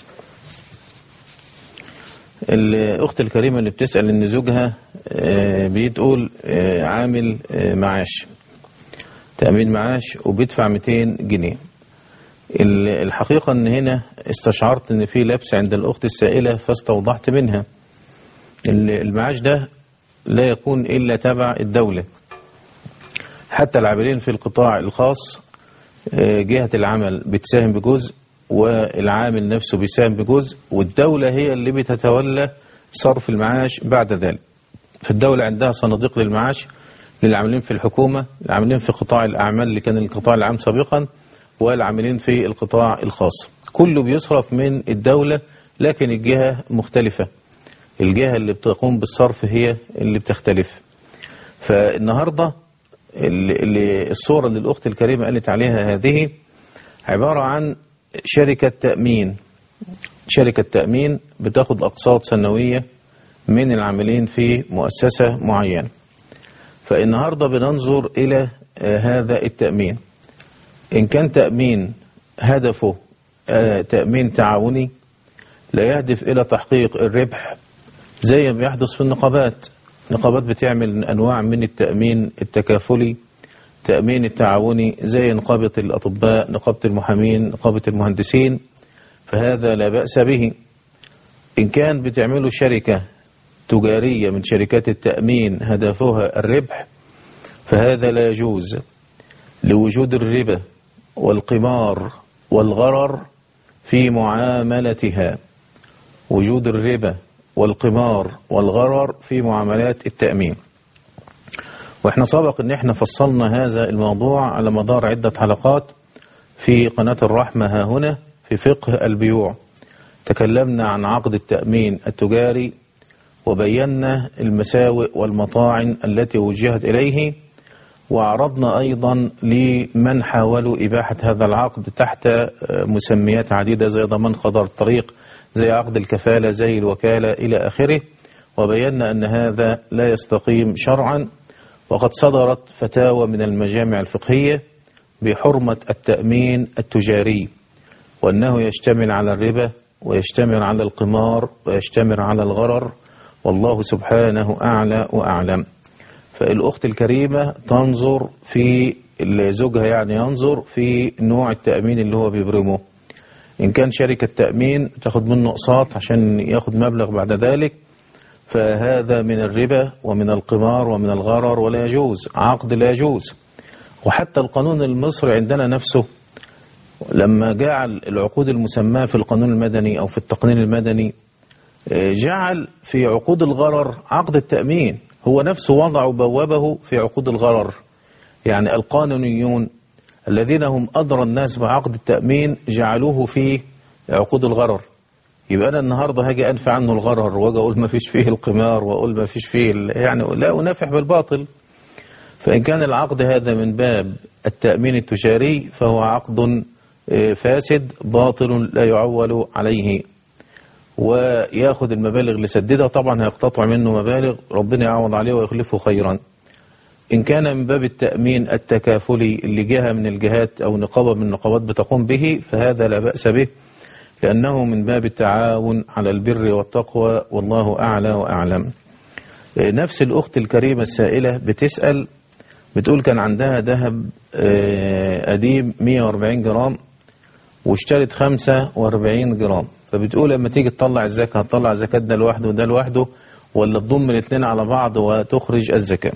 الأخت الكريمة اللي بتسأل إن زوجها آه، بتقول آه، عامل آه، معاش تأمين معاش وبيدفع 200 جنيه ال- الحقيقة إن هنا استشعرت إن في لبس عند الأخت السائلة فاستوضحت منها ال- المعاش ده لا يكون إلا تبع الدولة حتى العاملين في القطاع الخاص آه، جهة العمل بتساهم بجزء والعامل نفسه بيساهم بجزء والدولة هي اللي بتتولى صرف المعاش بعد ذلك فالدولة عندها صناديق للمعاش للعاملين في الحكومة العاملين في قطاع الأعمال اللي كان القطاع العام سابقا والعاملين في القطاع الخاص كله بيصرف من الدولة لكن الجهة مختلفة الجهة اللي بتقوم بالصرف هي اللي بتختلف فالنهاردة اللي اللي الصورة اللي الأخت الكريمة قالت عليها هذه عبارة عن شركة تأمين شركة تأمين بتاخد أقساط سنوية من العاملين في مؤسسة معينة فالنهاردة بننظر إلى آه، هذا التأمين إن كان تأمين هدفه آه، تأمين تعاوني لا يهدف إلى تحقيق الربح زي ما بيحدث في النقابات النقابات بتعمل أنواع من التأمين التكافلي تأمين التعاوني زي نقابة الأطباء نقابة المحامين نقابة المهندسين فهذا لا بأس به إن كان بتعملوا شركة تجارية من شركات التأمين هدفها الربح فهذا لا يجوز لوجود الربا والقمار والغرر في معاملتها وجود الربا والقمار والغرر في معاملات التأمين واحنا سبق ان احنا فصلنا هذا الموضوع على مدار عدة حلقات في قناة الرحمة ها هنا في فقه البيوع تكلمنا عن عقد التأمين التجاري وبينا المساوئ والمطاعن التي وجهت إليه وعرضنا أيضا لمن حاولوا إباحة هذا العقد تحت مسميات عديدة زي ضمان خضر الطريق زي عقد الكفالة زي الوكالة إلى آخره وبينا أن هذا لا يستقيم شرعا وقد صدرت فتاوى من المجامع الفقهية بحرمة التأمين التجاري وأنه يشتمل على الربا ويشتمل على القمار ويشتمل على الغرر والله سبحانه أعلى وأعلم فالأخت الكريمة تنظر في زوجها يعني ينظر في نوع التأمين اللي هو بيبرمه إن كان شركة تأمين تاخد منه أقساط عشان ياخد مبلغ بعد ذلك فهذا من الربا ومن القمار ومن الغرر ولا يجوز عقد لا يجوز وحتى القانون المصري عندنا نفسه لما جعل العقود المسماة في القانون المدني أو في التقنين المدني جعل في عقود الغرر عقد التأمين هو نفسه وضع بوابه في عقود الغرر يعني القانونيون الذين هم أدرى الناس بعقد التأمين جعلوه في عقود الغرر يبقى أنا النهاردة هاجي أنفع عنه الغرر وأجي أقول ما فيش فيه القمار وأقول ما فيش فيه يعني لا أنافح بالباطل فإن كان العقد هذا من باب التأمين التجاري فهو عقد فاسد باطل لا يعول عليه وياخد المبالغ لسددها طبعا هيقتطع منه مبالغ ربنا يعوض عليه ويخلفه خيرا إن كان من باب التأمين التكافلي اللي جهة من الجهات أو نقابة من النقابات بتقوم به فهذا لا بأس به لأنه من باب التعاون على البر والتقوى والله أعلى وأعلم نفس الأخت الكريمة السائلة بتسأل بتقول كان عندها ذهب قديم 140 جرام واشترت 45 جرام فبتقول لما تيجي تطلع الزكاة هتطلع الزكاة ده لوحده وده لوحده ولا تضم الاثنين على بعض وتخرج الزكاة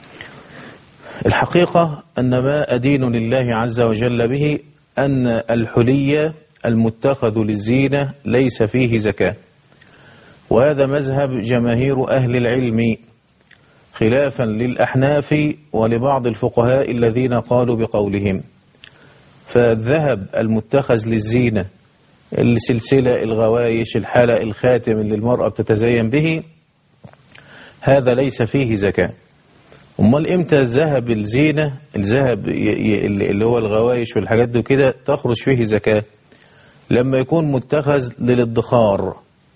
الحقيقة أن ما أدين لله عز وجل به أن الحلي المتخذ للزينة ليس فيه زكاة وهذا مذهب جماهير أهل العلم خلافا للأحناف ولبعض الفقهاء الذين قالوا بقولهم فالذهب المتخذ للزينة السلسلة الغوايش الحلق الخاتم اللي المرأة بتتزين به هذا ليس فيه زكاة امال امتى الذهب الزينة الذهب اللي هو الغوايش والحاجات دي كده تخرج فيه زكاة لما يكون متخذ للادخار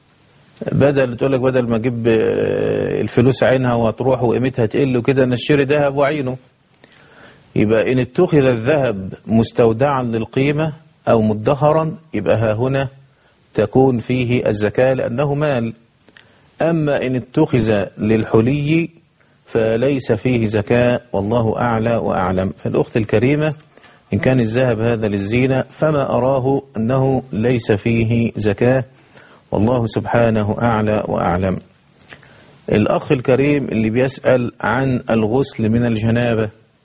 بدل تقول لك بدل ما اجيب الفلوس عينها وهتروح وقيمتها تقل وكده انا اشتري ذهب وعينه يبقى ان اتخذ الذهب مستودعا للقيمة او مدخرا يبقى ها هنا تكون فيه الزكاة لانه مال اما ان اتخذ للحلي فليس فيه زكاة والله أعلى وأعلم فالأخت الكريمة إن كان الذهب هذا للزينة فما أراه أنه ليس فيه زكاة والله سبحانه أعلى وأعلم الأخ الكريم اللي بيسأل عن الغسل من الجنابة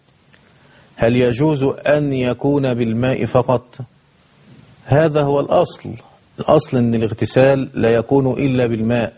هل يجوز أن يكون بالماء فقط هذا هو الأصل الأصل أن الاغتسال لا يكون إلا بالماء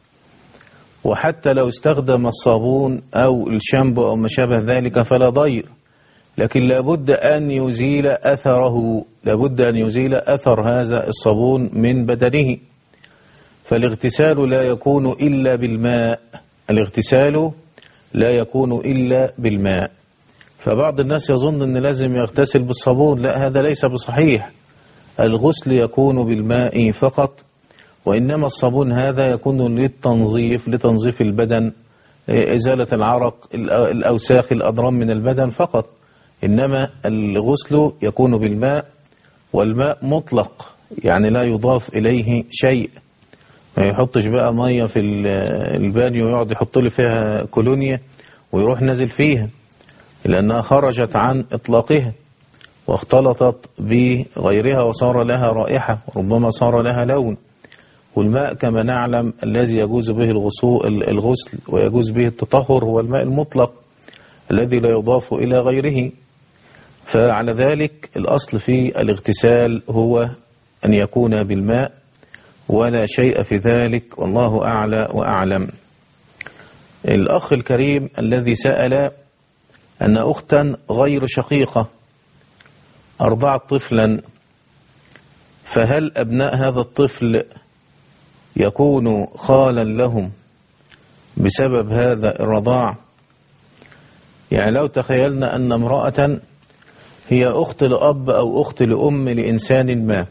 وحتى لو استخدم الصابون أو الشامبو أو ما شابه ذلك فلا ضير لكن لابد أن يزيل أثره لابد أن يزيل أثر هذا الصابون من بدنه فالاغتسال لا يكون إلا بالماء الاغتسال لا يكون إلا بالماء فبعض الناس يظن أن لازم يغتسل بالصابون لا هذا ليس بصحيح الغسل يكون بالماء فقط وإنما الصابون هذا يكون للتنظيف لتنظيف البدن إزالة العرق الأوساخ الأضرام من البدن فقط إنما الغسل يكون بالماء والماء مطلق يعني لا يضاف إليه شيء ما يحطش بقى مية في ال- البانيو ويقعد يحط لي فيها كولونيا ويروح نازل فيها لأنها خرجت عن إطلاقها واختلطت بغيرها وصار لها رائحة ربما صار لها لون والماء كما نعلم الذي يجوز به الغسو- الغسل ويجوز به التطهر هو الماء المطلق الذي لا يضاف إلى غيره فعلى ذلك الأصل في الاغتسال هو أن يكون بالماء ولا شيء في ذلك والله أعلى وأعلم الأخ الكريم الذي سأل أن أختا غير شقيقة أرضعت طفلا فهل أبناء هذا الطفل يكون خالا لهم بسبب هذا الرضاع يعني لو تخيلنا أن امرأة هي أخت لأب أو أخت لأم لإنسان ما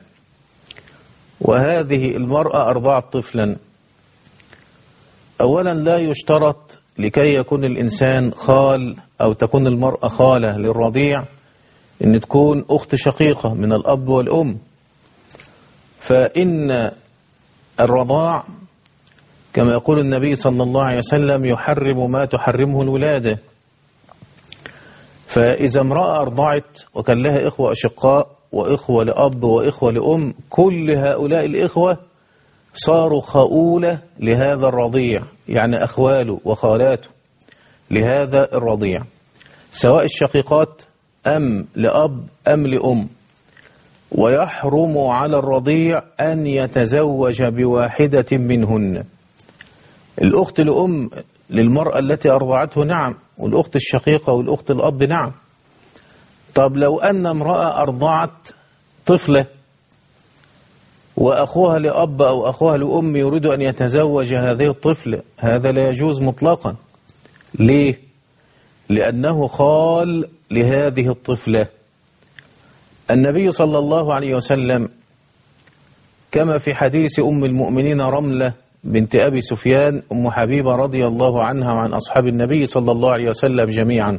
وهذه المرأة أرضعت طفلا أولا لا يشترط لكي يكون الإنسان خال أو تكون المرأة خالة للرضيع أن تكون أخت شقيقة من الأب والأم فإن الرضاع كما يقول النبي صلى الله عليه وسلم يحرم ما تحرمه الولادة فإذا امرأة أرضعت وكان لها إخوة أشقاء وإخوة لأب وإخوة لأم كل هؤلاء الإخوة صاروا خؤولة لهذا الرضيع يعني أخواله وخالاته لهذا الرضيع سواء الشقيقات أم لأب أم لأم ويحرم على الرضيع أن يتزوج بواحدة منهن الأخت لأم للمرأة التي أرضعته نعم والأخت الشقيقة والأخت الأب نعم طب لو أن امرأة أرضعت طفلة وأخوها لأب أو أخوها لأم يريد أن يتزوج هذه الطفلة هذا لا يجوز مطلقا ليه؟ لأنه خال لهذه الطفلة النبي صلى الله عليه وسلم كما في حديث أم المؤمنين رملة بنت أبي سفيان أم حبيبة رضي الله عنها وعن أصحاب النبي صلى الله عليه وسلم جميعا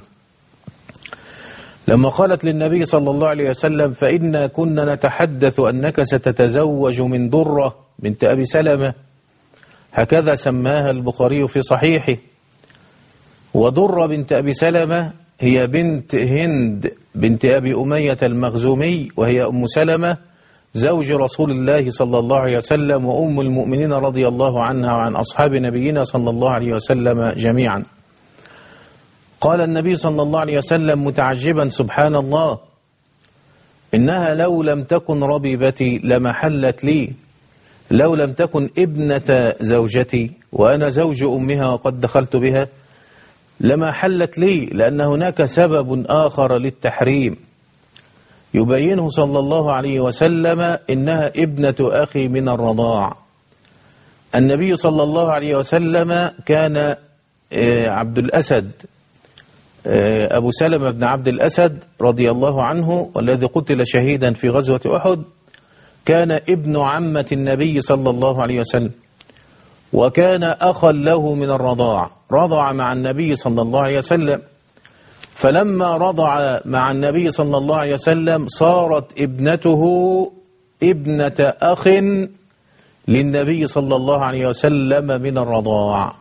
لما قالت للنبي صلى الله عليه وسلم فإنا كنا نتحدث أنك ستتزوج من درة بنت أبي سلمة هكذا سماها البخاري في صحيحه ودرة بنت أبي سلمة هي بنت هند بنت أبي أمية المخزومي وهي أم سلمة زوج رسول الله صلى الله عليه وسلم وأم المؤمنين رضي الله عنها وعن أصحاب نبينا صلى الله عليه وسلم جميعا قال النبي صلى الله عليه وسلم متعجبا سبحان الله إنها لو لم تكن ربيبتي لما حلت لي لو لم تكن ابنة زوجتي وأنا زوج أمها وقد دخلت بها لما حلت لي لأن هناك سبب آخر للتحريم يبينه صلى الله عليه وسلم إنها ابنة أخي من الرضاع النبي صلى الله عليه وسلم كان عبد الأسد أبو سلمة بن عبد الأسد رضي الله عنه والذي قتل شهيدا في غزوة أحد كان ابن عمة النبي صلى الله عليه وسلم وكان أخا له من الرضاع رضع مع النبي صلى الله عليه وسلم فلما رضع مع النبي صلى الله عليه وسلم صارت ابنته ابنة أخ للنبي صلى الله عليه وسلم من الرضاع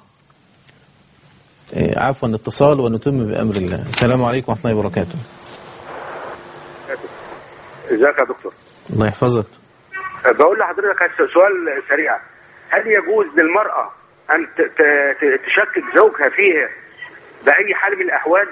عفوا اتصال ونتم بأمر الله السلام عليكم ورحمة الله وبركاته ازيك يا دكتور الله يحفظك بقول لحضرتك سؤال سريع هل يجوز للمرأة أن ت- ت- ت- تشكك زوجها فيها بأي حال من الأحوال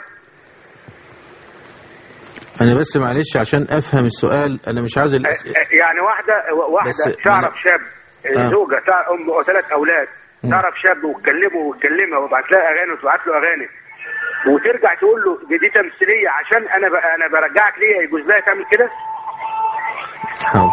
أنا بس معلش عشان أفهم السؤال أنا مش عايز الأسئلة يعني واحدة واحدة بس تعرف أنا- شاب آه. زوجة تعرف أم وثلاث أولاد تعرف شاب وتكلمه وتكلمها وبعت لها أغاني وتبعت له أغاني وترجع تقول له دي, دي تمثيلية عشان أنا ب... أنا برجعك ليها يجوز لها تعمل كده؟ حاضر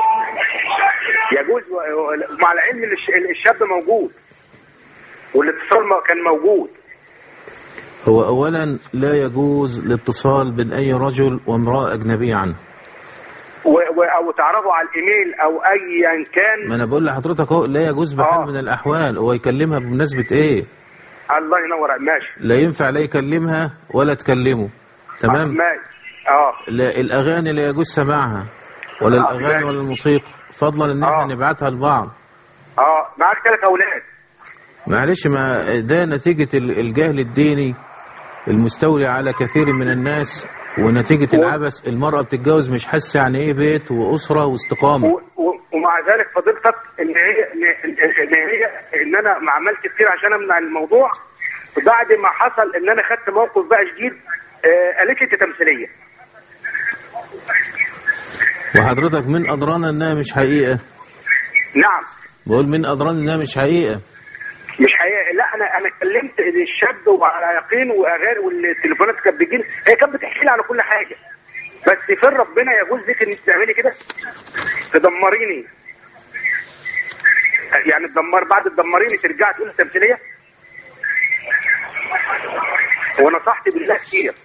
يجوز و- و- مع العلم ان الش- الشاب موجود والاتصال ما- كان موجود هو أولا لا يجوز الاتصال بين أي رجل وامرأة أجنبية عنه و... و... او تعرفوا على الايميل او ايا كان ما أنا بقول لحضرتك أهو لا يجوز بحال من الأحوال هو يكلمها بمناسبة إيه الله ينور عليك. ماشي لا ينفع لا يكلمها ولا تكلمه تمام ماشي اه لا الأغاني لا يجوز سماعها ولا آه، الأغاني ماشي. ولا الموسيقى فضلا إن احنا نبعتها لبعض اه معاك ثلاث اولاد معلش ما ده نتيجة ال- الجهل الديني المستولي على كثير من الناس ونتيجة العبث المرأة بتتجوز مش حاسة يعني ايه بيت وأسرة واستقامة و- و- ومع ذلك فضيلتك ان هي ان إن هي ان انا ما عملت كتير عشان امنع الموضوع بعد ما حصل ان انا خدت موقف بقى شديد آه قالت لي انت تمثيليه وحضرتك من أدرانا إنها مش حقيقة نعم بقول من أدرانا إنها مش حقيقة مش حقيقة لا انا انا كلمت الشاب وعلى يقين واغاني والتليفونات كانت بتجيلي هي كانت بتحكي لي على كل حاجه بس فين ربنا يجوز لك انك تعملي كده تدمريني يعني تدمر بعد تدمريني ترجعي تقولي تمثيليه ونصحت بالله كتير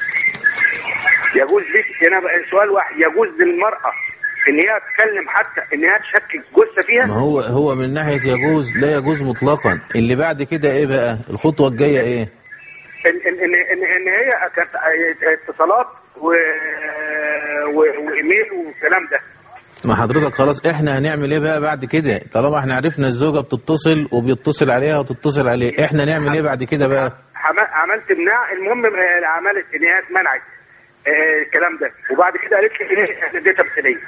يجوز لك هنا بقى سؤال واحد يجوز للمراه ان هي تتكلم حتى ان هي تشكك جثه فيها ما هو هو من ناحية يجوز لا يجوز مطلقا اللي بعد كده ايه بقى الخطوة الجاية ايه ان ان ان ان, إن هي كانت اتصالات و... و... وايميل والكلام ده ما حضرتك خلاص احنا هنعمل ايه بقى بعد كده طالما احنا عرفنا الزوجة بتتصل وبيتصل عليها وتتصل عليه احنا نعمل ايه بعد كده بقى عم- عملت مناع المهم آه، عملت ان هي اتمنعت آه، الكلام ده وبعد كده قالت لي ايه دي تمثيليه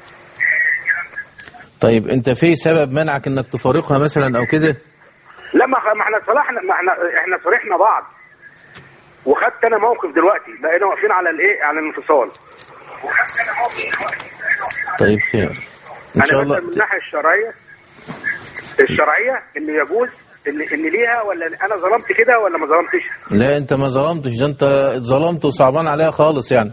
طيب انت في سبب منعك انك تفارقها مثلا او كده لا ما ما احنا صلحنا ما احنا احنا صالحنا بعض وخدت انا موقف دلوقتي بقينا واقفين على الايه على الانفصال طيب خير ان انا شاء الله مثلا من الناحيه الشرعيه الشرعيه ان يجوز ان ان ليها ولا انا ظلمت كده ولا ما ظلمتش لا انت ما ظلمتش ده انت اتظلمت وصعبان عليها خالص يعني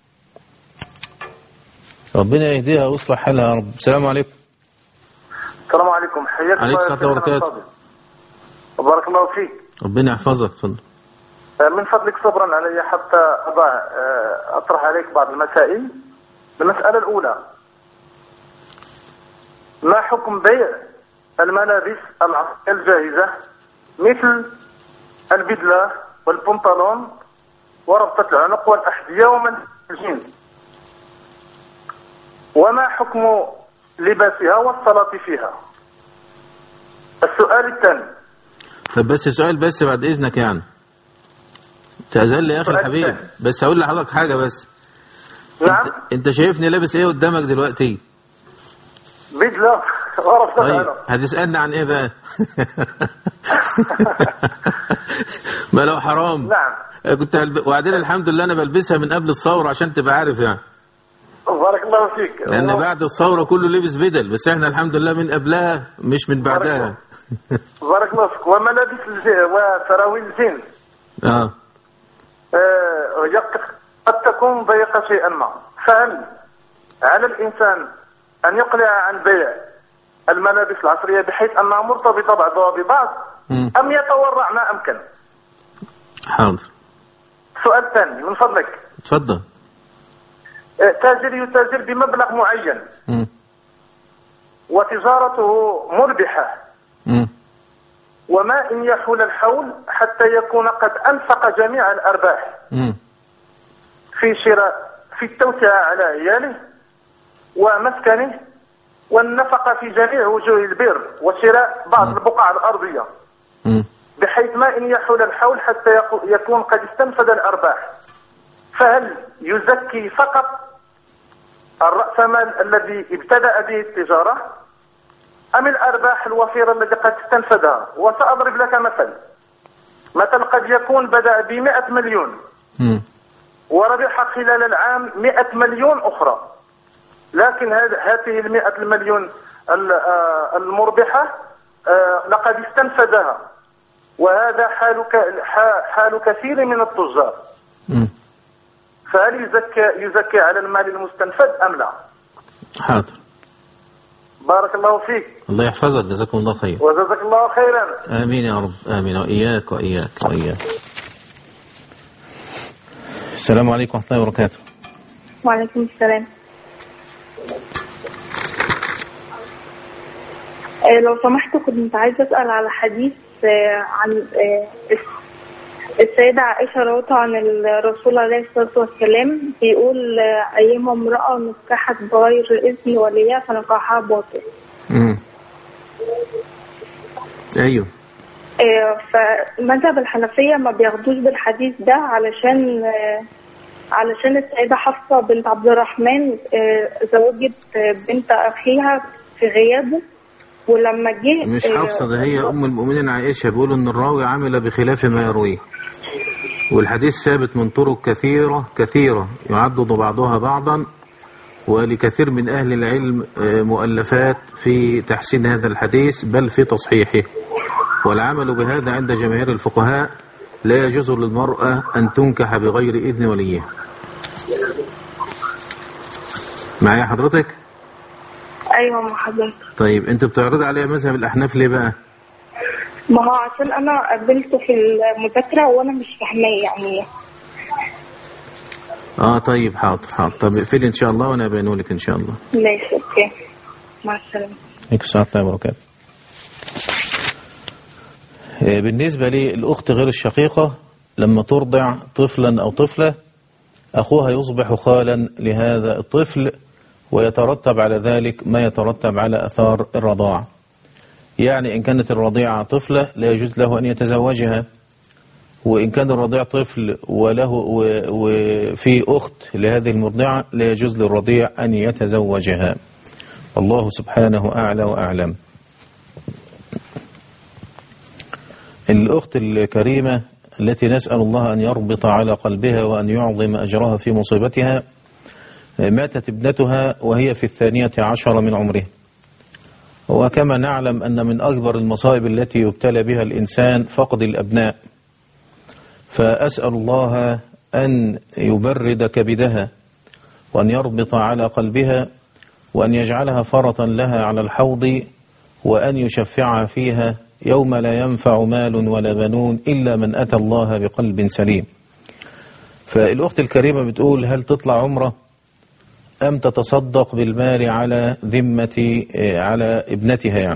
ربنا يهديها ويصلح حالها يا رب السلام عليكم السلام عليكم حياك عليكم الله يا السلام سيدنا وبركاته. الفاضل. بارك الله فيك ربنا يحفظك اتفضل آه، من فضلك صبرا علي حتى أضع آه، أطرح عليك بعض المسائل المسألة الأولى ما حكم بيع الملابس العصرية الجاهزة مثل البدلة والبنطلون وربطة العنق والأحذية ومن الجنس وما حكم لباسها والصلاة فيها السؤال الثاني طب بس سؤال بس بعد اذنك يعني تأذن لي يا اخي سؤال الحبيب تاني. بس اقول لحضرتك حاجة بس نعم انت شايفني لابس ايه قدامك دلوقتي بدلة وربطة طيب العنق هتسألني عن ايه بقى ما لو حرام نعم كنت هلب... وبعدين الحمد لله انا بلبسها من قبل الثورة عشان تبقى عارف يعني بارك الله فيك لان بعد الثورة كله لبس بدل بس احنا الحمد لله من قبلها مش من بعدها بارك الله فيك وملابس الجين وسراويل الجين اه آه، يق- قد تكون ضيقة شيئا ما فهل على الإنسان أن يقلع عن بيع الملابس العصرية بحيث أنها مرتبطة بعضها ببعض مم. أم يتورع ما أمكن حاضر سؤال ثاني من فضلك اتفضل آه، تاجر يتاجر بمبلغ معين مم. وتجارته مربحة مم. وما إن يحول الحول حتى يكون قد أنفق جميع الأرباح مم. في شراء في التوسعة على عياله ومسكنه والنفقة في جميع وجوه البر وشراء بعض البقع الأرضية مم. بحيث ما إن يحول الحول حتى يكو- يكون قد استنفذ الأرباح فهل يزكي فقط الرأس مال الذي ابتدأ به التجارة أم الأرباح الوفيرة التي قد استنفذها وسأضرب لك مثل مثل قد يكون بدأ بمئة مليون مم. وربح خلال العام 100 مليون أخرى لكن هذ- هذه المئة المليون ال- آه، المربحة آه، لقد استنفذها وهذا حال ك- ح- حال كثير من التجار مم. فهل يزكى يزكى على المال المستنفذ أم لا حاضر بارك الله فيك الله يحفظك جزاكم الله خير وجزاك الله خيرا آمين يا رب آمين وإياك وإياك وإياك السلام عليكم ورحمة الله وبركاته وعليكم السلام آه، لو سمحت كنت عايزة أسأل على حديث آه، عن آه، السيدة عائشة روت عن الرسول عليه الصلاة والسلام بيقول آه، أيما امرأة نكحت بغير إذن وليها فنكاحها باطل مم. ايوه آه، فمذهب الحنفية ما بياخدوش بالحديث ده علشان آه، علشان السيدة حفصة بنت عبد الرحمن آه، زوجت آه، بنت أخيها في غيابه ولما جه مش آه، حفصة ده هي أم المؤمنين عائشة بيقولوا إن الراوي عمل بخلاف ما يرويه والحديث ثابت من طرق كثيرة كثيرة يعدد بعضها بعضا ولكثير من أهل العلم آه، مؤلفات في تحسين هذا الحديث بل في تصحيحه والعمل بهذا عند جماهير الفقهاء لا يجوز للمرأة أن تنكح بغير إذن وليها معايا حضرتك؟ أيوة ما حضرتك طيب أنت بتعرض عليها مذهب الأحناف ليه بقى؟ ما هو عشان أنا قابلته في المذاكرة وأنا مش فاهماه يعني اه طيب حاضر حاضر طب اقفلي ان شاء الله وانا ابينه لك ان شاء الله ماشي أوكي مع السلامة عليكم السلام ورحمه الله وبركاته آه، بالنسبه للاخت غير الشقيقه لما ترضع طفلا او طفله اخوها يصبح خالا لهذا الطفل ويترتب على ذلك ما يترتب على اثار الرضاعه يعني ان كانت الرضيعه طفله لا يجوز له ان يتزوجها وإن كان الرضيع طفل وله و- وفي أخت لهذه المرضعة لا يجوز للرضيع أن يتزوجها الله سبحانه أعلى وأعلم الأخت الكريمة التي نسأل الله أن يربط على قلبها وأن يعظم أجرها في مصيبتها ماتت ابنتها وهي في الثانية عشر من عمرها وكما نعلم أن من أكبر المصائب التي يبتلى بها الإنسان فقد الأبناء فأسأل الله أن يبرد كبدها وأن يربط على قلبها وأن يجعلها فرطا لها على الحوض وأن يشفعها فيها يوم لا ينفع مال ولا بنون إلا من أتى الله بقلب سليم فالأخت الكريمة بتقول هل تطلع عمره أم تتصدق بالمال على ذمة آه، على ابنتها يعني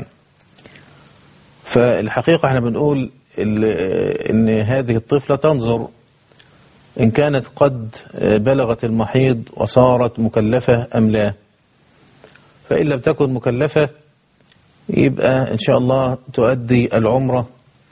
فالحقيقة احنا بنقول ال- ان هذه الطفلة تنظر ان كانت قد بلغت المحيض وصارت مكلفة ام لا فان لم تكن مكلفة يبقى ان شاء الله تؤدي العمرة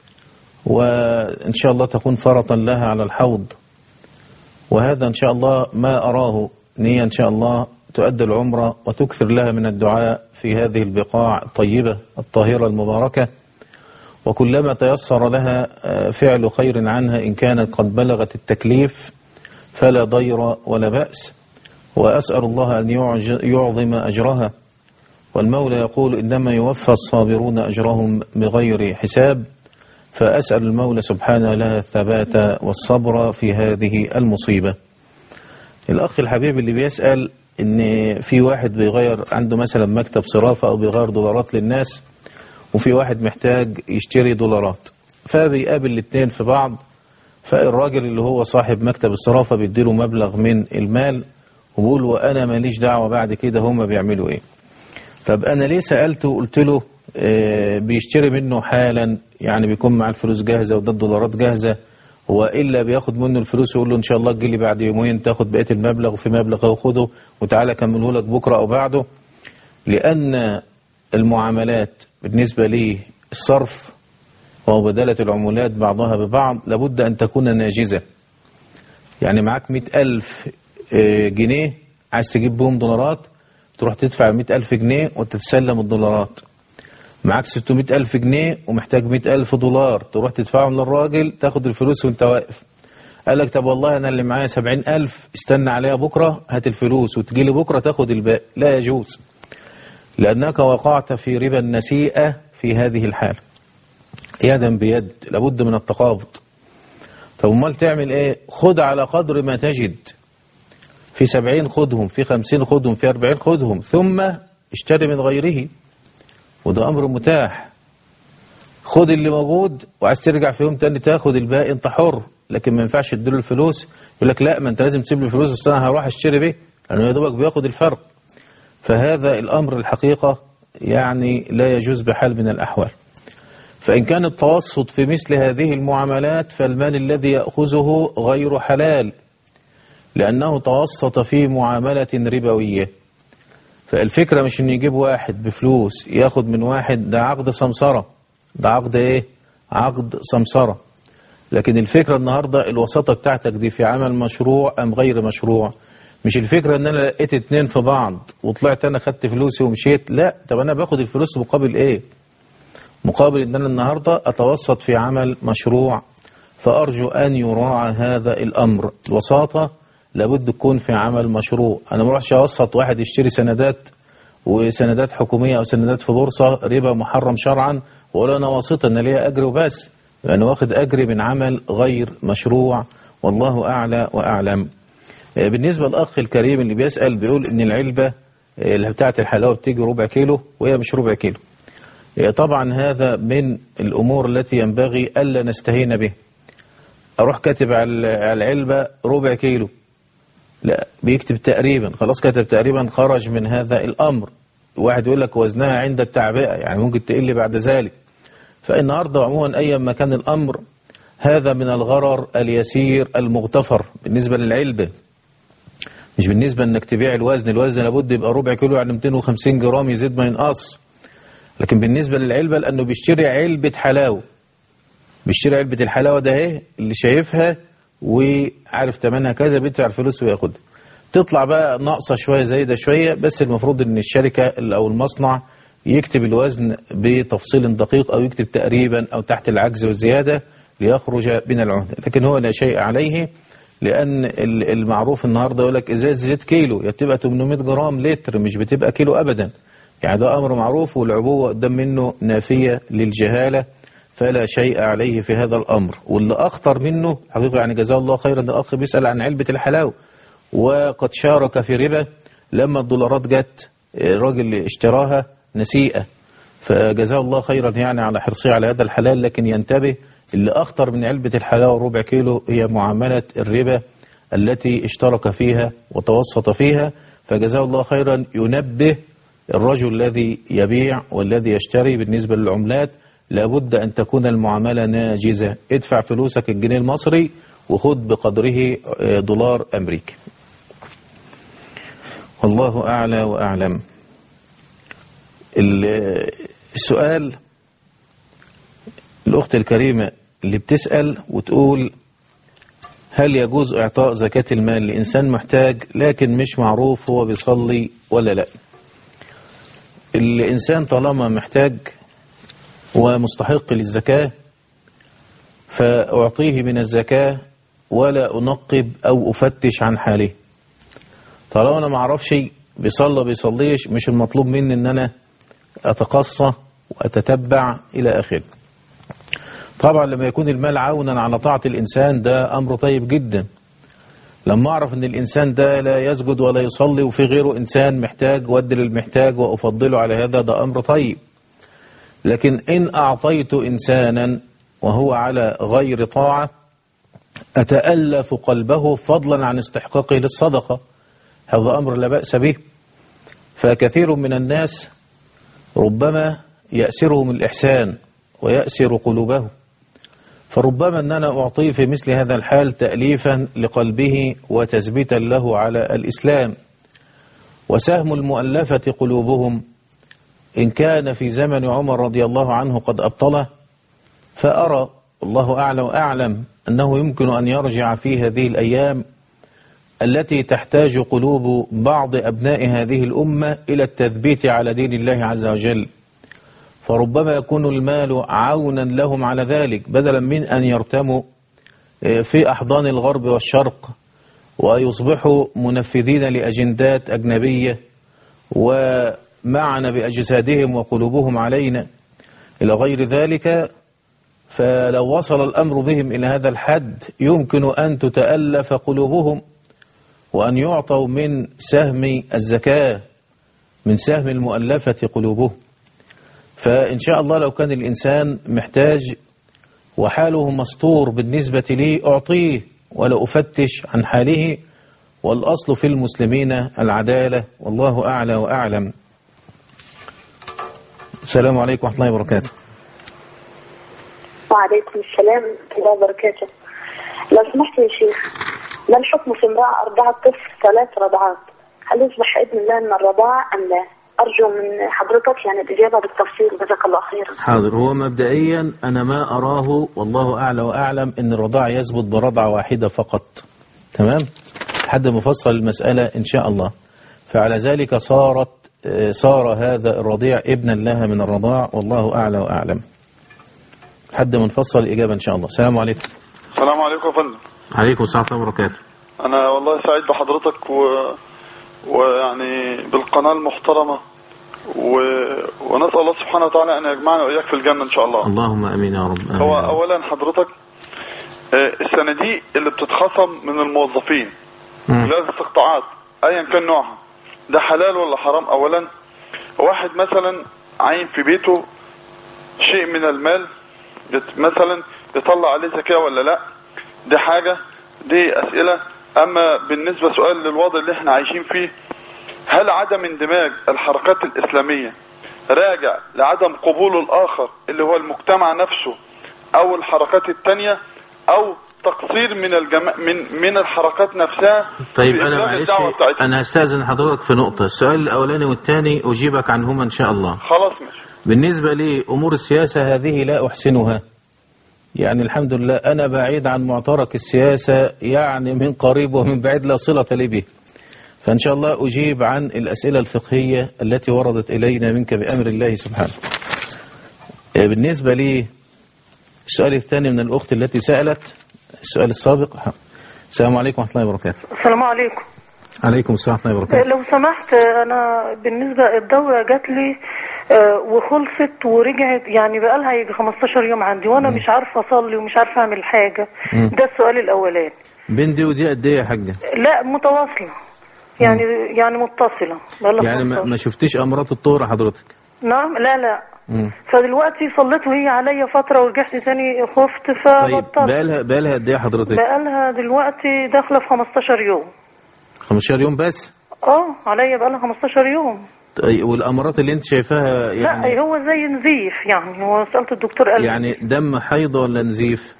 وان شاء الله تكون فرطا لها على الحوض وهذا ان شاء الله ما اراه ان هي ان شاء الله تؤدي العمرة وتكثر لها من الدعاء في هذه البقاع الطيبة الطاهرة المباركة وكلما تيسر لها آه، فعل خير عنها إن كانت قد بلغت التكليف فلا ضير ولا بأس وأسأل الله أن يعج- يعظم أجرها والمولى يقول إنما يوفى الصابرون أجرهم بغير حساب فأسأل المولى سبحانه لها الثبات والصبر في هذه المصيبة الأخ الحبيب اللي بيسأل إن في واحد بيغير عنده مثلا مكتب صرافة أو بيغير دولارات للناس وفي واحد محتاج يشتري دولارات فبيقابل الاثنين في بعض فالراجل اللي هو صاحب مكتب الصرافة بيديله مبلغ من المال وبيقول وأنا ماليش دعوة بعد كده هما بيعملوا إيه طب أنا ليه سألته وقلت له آه، بيشتري منه حالا يعني بيكون مع الفلوس جاهزة وده الدولارات جاهزة وإلا بياخد منه الفلوس ويقول له إن شاء الله تجيلي بعد يومين تاخد بقية المبلغ وفي مبلغ أهو خده وتعالى أكمله لك بكرة أو بعده لأن المعاملات بالنسبة للصرف ومبادلة العمولات بعضها ببعض لابد أن تكون ناجزة يعني معاك مئة ألف آه، جنيه عايز تجيب بهم دولارات تروح تدفع مئة ألف جنيه وتتسلم الدولارات معاك 600 ألف جنيه ومحتاج 100 ألف دولار تروح تدفعهم للراجل تاخد الفلوس وانت واقف قال لك طب والله أنا اللي معايا 70 ألف استنى عليها بكرة هات الفلوس وتجيلي بكرة تاخد الباقي لا يجوز لأنك وقعت في ربا النسيئة في هذه الحالة يدا بيد لابد من التقابض طب امال تعمل ايه خد على قدر ما تجد في سبعين خدهم في خمسين خدهم في أربعين خدهم ثم اشتري من غيره وده أمر متاح خد اللي موجود وعايز ترجع في يوم تاني تاخد الباقي انت حر لكن ما ينفعش تديله الفلوس يقول لك لا ما انت لازم تسيب لي الفلوس اصل انا هروح اشتري بيه لانه يا دوبك بياخد الفرق فهذا الامر الحقيقه يعني لا يجوز بحال من الاحوال فإن كان التوسط في مثل هذه المعاملات فالمال الذي يأخذه غير حلال لأنه توسط في معاملة ربوية فالفكرة مش إن يجيب واحد بفلوس ياخد من واحد ده عقد سمسرة ده عقد إيه؟ عقد سمسرة لكن الفكرة النهاردة الوساطة بتاعتك دي في عمل مشروع أم غير مشروع مش الفكرة ان انا لقيت اتنين في بعض وطلعت انا خدت فلوسي ومشيت لا طب انا باخد الفلوس مقابل ايه مقابل ان انا النهاردة اتوسط في عمل مشروع فارجو ان يراعى هذا الامر الوساطة لابد تكون في عمل مشروع انا ما اروحش اوسط واحد يشتري سندات وسندات حكومية او سندات في بورصة ربا محرم شرعا واقول انا واسطة انا ليا اجر وبس يعني واخد اجري من عمل غير مشروع والله اعلى واعلم بالنسبة للأخ الكريم اللي بيسأل بيقول إن العلبة اللي بتاعة الحلاوة بتيجي ربع كيلو وهي مش ربع كيلو طبعا هذا من الأمور التي ينبغي ألا نستهين به أروح كاتب على العلبة ربع كيلو لا بيكتب تقريبا خلاص كتب تقريبا خرج من هذا الأمر واحد يقول لك وزنها عند التعبئة يعني ممكن تقل بعد ذلك فالنهاردة عموما أي ما كان الأمر هذا من الغرر اليسير المغتفر بالنسبة للعلبة مش بالنسبة انك تبيع الوزن الوزن لابد يبقى ربع كيلو يعني 250 جرام يزيد ما ينقص لكن بالنسبة للعلبة لانه بيشتري علبة حلاوة بيشتري علبة الحلاوة ده اهي اللي شايفها وعارف تمنها كذا بيدفع الفلوس وياخدها تطلع بقى ناقصة شوية زايدة شوية بس المفروض ان الشركة او المصنع يكتب الوزن بتفصيل دقيق او يكتب تقريبا او تحت العجز والزيادة ليخرج من العهدة لكن هو لا شيء عليه لأن المعروف النهاردة يقول لك إزازة زيت كيلو يا بتبقى 800 جرام لتر مش بتبقى كيلو أبدا يعني ده أمر معروف والعبوة قدام منه نافية للجهالة فلا شيء عليه في هذا الأمر واللي أخطر منه حقيقة يعني جزاه الله خيرا ده الأخ بيسأل عن علبة الحلاوة وقد شارك في ربا لما الدولارات جت الراجل اللي اشتراها نسيئة فجزاه الله خيرا يعني على حرصه على هذا الحلال لكن ينتبه اللي أخطر من علبة الحلاوة ربع كيلو هي معاملة الربا التي اشترك فيها وتوسط فيها فجزاه الله خيرا ينبه الرجل الذي يبيع والذي يشتري بالنسبة للعملات لابد أن تكون المعاملة ناجزة ادفع فلوسك الجنيه المصري وخد بقدره دولار أمريكي والله أعلى وأعلم السؤال الأخت الكريمة اللي بتسأل وتقول هل يجوز إعطاء زكاة المال لإنسان محتاج لكن مش معروف هو بيصلي ولا لا الإنسان طالما محتاج ومستحق للزكاة فأعطيه من الزكاة ولا أنقب أو أفتش عن حاله طالما أنا معرفش بيصلى بيصليش مش المطلوب مني أن أنا أتقصى وأتتبع إلى آخره طبعا لما يكون المال عونا على طاعة الإنسان ده أمر طيب جدا لما أعرف أن الإنسان ده لا يسجد ولا يصلي وفي غيره إنسان محتاج ودي للمحتاج وأفضله على هذا ده أمر طيب لكن إن أعطيت إنسانا وهو على غير طاعة أتألف قلبه فضلا عن استحقاقه للصدقة هذا أمر لا بأس به فكثير من الناس ربما يأسرهم الإحسان ويأسر قلوبه فربما أن أنا أعطيه في مثل هذا الحال تأليفا لقلبه وتثبيتا له على الإسلام وسهم المؤلفة قلوبهم إن كان في زمن عمر رضي الله عنه قد أبطله فأرى الله أعلى وأعلم أنه يمكن أن يرجع في هذه الأيام التي تحتاج قلوب بعض أبناء هذه الأمة إلى التثبيت على دين الله عز وجل فربما يكون المال عونا لهم على ذلك بدلا من أن يرتموا في أحضان الغرب والشرق ويصبحوا منفذين لأجندات أجنبية ومعنا بأجسادهم وقلوبهم علينا إلى غير ذلك فلو وصل الأمر بهم إلى هذا الحد يمكن أن تتألف قلوبهم وأن يعطوا من سهم الزكاة من سهم المؤلفة قلوبهم فإن شاء الله لو كان الإنسان محتاج وحاله مستور بالنسبة لي أعطيه ولا أفتش عن حاله والأصل في المسلمين العدالة والله أعلى وأعلم السلام عليكم ورحمة الله وبركاته وعليكم السلام ورحمة الله وبركاته لو سمحت يا شيخ ما الحكم في امرأة أرضعت طفل ثلاث رضعات هل يصبح ابن الله من الرضاعة أم لا أرجو من حضرتك يعني الإجابة بالتفصيل جزاك الله خيرا حاضر هو مبدئيا أنا ما أراه والله أعلى وأعلم أن الرضاع يثبت برضعة واحدة فقط تمام حد مفصل المسألة إن شاء الله فعلى ذلك صارت آه، صار هذا الرضيع ابنا لها من الرضاع والله أعلى وأعلم حد منفصل الإجابة إن شاء الله السلام عليكم السلام عليكم يا فندم عليكم السلام ورحمة الله وبركاته انا والله سعيد بحضرتك و... ويعني بالقناه المحترمه و... ونسال الله سبحانه وتعالى ان يجمعنا واياك في الجنه ان شاء الله اللهم أمين يا رب آمين. هو اولا حضرتك آه، الصناديق اللي بتتخصم من الموظفين لا الاستقطاعات ايا كان نوعها ده حلال ولا حرام اولا واحد مثلا عين في بيته شيء من المال يت- مثلا يطلع عليه زكاة ولا لا دي حاجة دي أسئلة أما بالنسبة سؤال للوضع اللي احنا عايشين فيه هل عدم اندماج الحركات الإسلامية راجع لعدم قبول الآخر اللي هو المجتمع نفسه أو الحركات التانية أو تقصير من الجما... من من الحركات نفسها طيب في أنا إبلاغ معلش الدعوة بتاعتها أنا هستأذن حضرتك في نقطة السؤال الأولاني والثاني أجيبك عنهما إن شاء الله خلاص ماشي بالنسبة لأمور السياسة هذه لا أحسنها يعني الحمد لله أنا بعيد عن معترك السياسة يعني من قريب ومن بعيد لا صلة لي به فإن شاء الله أجيب عن الأسئلة الفقهية التي وردت إلينا منك بأمر الله سبحانه آه، بالنسبة لي السؤال الثاني من الأخت التي سألت السؤال السابق السلام عليكم ورحمة الله وبركاته السلام عليكم عليكم السلام ورحمة الله وبركاته لو سمحت انا بالنسبه الدوره جات لي آه، وخلصت ورجعت يعني بقى لها يجي 15 يوم عندي وانا مش عارفه اصلي ومش عارفه اعمل حاجه مم. ده السؤال الاولاني بين دي ودي قد إيه يا حاجة لا متواصله يعني يعني متصله بقالها يعني ما 15. ما شفتيش أمراض الطهر حضرتك نعم لا لا مم. فدلوقتي صليت وهي عليا فتره ورجعت تاني خفت طيب فبطلت بقالها بقالها قد ايه حضرتك؟ بقالها دلوقتي داخله في 15 يوم 15 يوم بس؟ اه عليا بقالها 15 يوم طيب والامراض اللي انت شايفاها يعني لا هو زي نزيف يعني هو سألت الدكتور قال لي يعني دم حيض ولا نزيف؟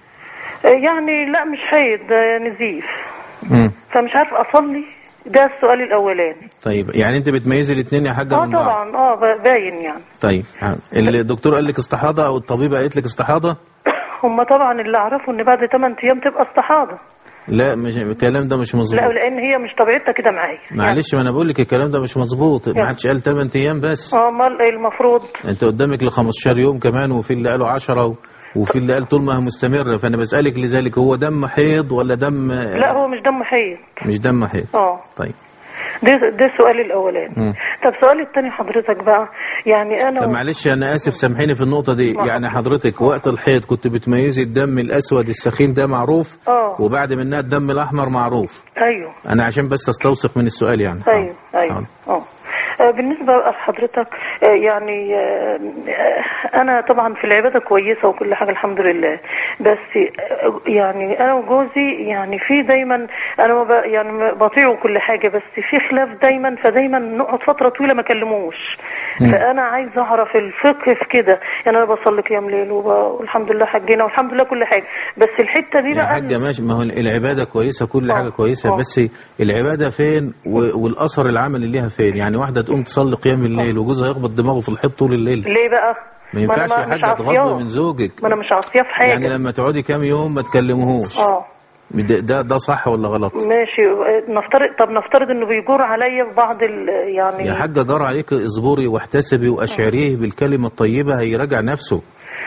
يعني لا مش حيض ده نزيف مم. فمش عارف اصلي ده السؤال الاولاني طيب يعني انت بتميزي الاثنين يا حاجه اه من بعض؟ طبعا اه ب- باين يعني طيب يعني الدكتور قال لك استحاضه او الطبيبه قالت لك استحاضه؟ هم طبعا اللي اعرفه ان بعد 8 ايام تبقى استحاضه لا مش الكلام ده مش لا مظبوط لان هي مش طبيعتها كده معايا معلش ما انا بقول لك الكلام ده مش مظبوط ما يعني. حدش قال 8 ايام بس اه امال ايه المفروض انت قدامك ل 15 يوم كمان وفي اللي قالوا 10 وفي اللي قال طول ما هي مستمره فانا بسالك لذلك هو دم حيض ولا دم لا هو مش دم حيض مش دم حيض اه طيب ده ده سؤالي الاولاني مم. طب سؤالي الثاني حضرتك بقى يعني انا طب معلش انا اسف سامحيني في النقطه دي ما- يعني حضرتك وقت الحيض كنت بتميزي الدم الاسود السخين ده معروف اه وبعد منها الدم الاحمر معروف ايوه انا عشان بس استوثق من السؤال يعني ايوه ايوه اه آه، بالنسبة بقى لحضرتك آه، يعني آه، آه، أنا طبعا في العبادة كويسة وكل حاجة الحمد لله بس آه، يعني أنا وجوزي يعني في دايما أنا ما ب- يعني ما بطيعه كل حاجة بس في خلاف دايما فدايما نقعد فترة طويلة ما كلموش مم. فأنا عايزة أعرف الفقه في كده يعني أنا بصلي قيام ليل وب- والحمد لله حجينا والحمد لله كل حاجة بس الحتة دي يا بقى حاجة ماشي ما هو العبادة كويسة كل حاجة كويسة بس العبادة فين و- والأثر العمل اللي ليها فين يعني واحدة تقوم تصلي قيام الليل وجوزها يخبط دماغه في الحيط طول الليل ليه بقى؟ ما ينفعش أنا يا مش حاجة عاصياه. تغضب من زوجك ما أنا مش عاصياه في حاجة يعني لما تقعدي كام يوم ما تكلمهوش اه ده, ده ده صح ولا غلط ماشي نفترض طب نفترض انه بيجور عليا في بعض ال... يعني يا حاجة جار عليك اصبري واحتسبي واشعريه بالكلمة الطيبة هيراجع نفسه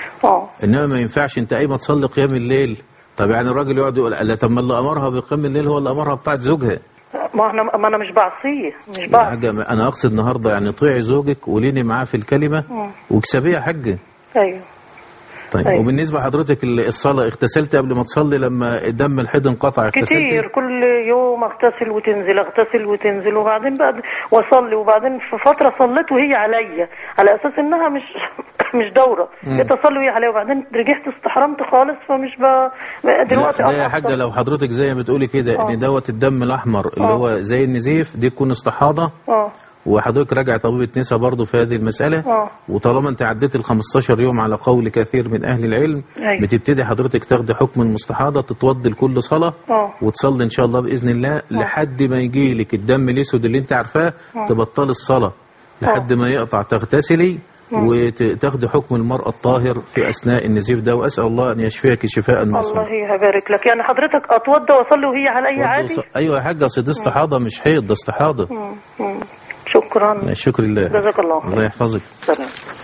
اه انما ما ينفعش انت قايمة تصلي قيام الليل طب يعني الراجل يقعد يقول لا طب ما اللي امرها بقيام الليل هو اللي امرها بتاعت زوجها ما انا ما انا مش بعصيه مش يا بعصي حاجة انا اقصد النهارده يعني طيعي زوجك وليني معاه في الكلمة مم. واكسبيه يا حاجة ايوه طيب أيوة. وبالنسبة لحضرتك ال- الصلاة اغتسلت قبل ما تصلي لما دم الحيض انقطع اغتسلت كتير كل يوم اغتسل وتنزل اغتسل وتنزل وبعدين بقى واصلي وبعدين في فتره صليت وهي عليا على اساس انها مش مش دوره مم. بقيت اصلي وهي عليا وبعدين رجعت استحرمت خالص فمش ب... دلوقتي لا ده يا أصلاً- حاجة لو حضرتك زي ما بتقولي كده آه. ان دوت الدم الاحمر اللي آه. هو زي النزيف دي تكون استحاضة اه وحضرتك راجع طبيبة نساء برضه في هذه المسألة اه وطالما انت عديت ال 15 يوم على قول كثير من اهل العلم أيوة. بتبتدي حضرتك تاخدي حكم المستحاضة تتوضي لكل صلاة اه وتصلي ان شاء الله باذن الله لحد ما يجي لك الدم الاسود اللي انت عارفاه آه. تبطلي الصلاة لحد ما يقطع تغتسلي آه. وتاخدي حكم المرأة الطاهر في اثناء النزيف ده واسال الله ان يشفيك شفاء معصوما الله يبارك لك يعني حضرتك اتوضى واصلي وهي عليا عادي ايوه يا حاجه اصل دي استحاضه مش حيض ده استحاضه مم. مم. شكرا شكر لله جزاك الله خير الله يحفظك سلام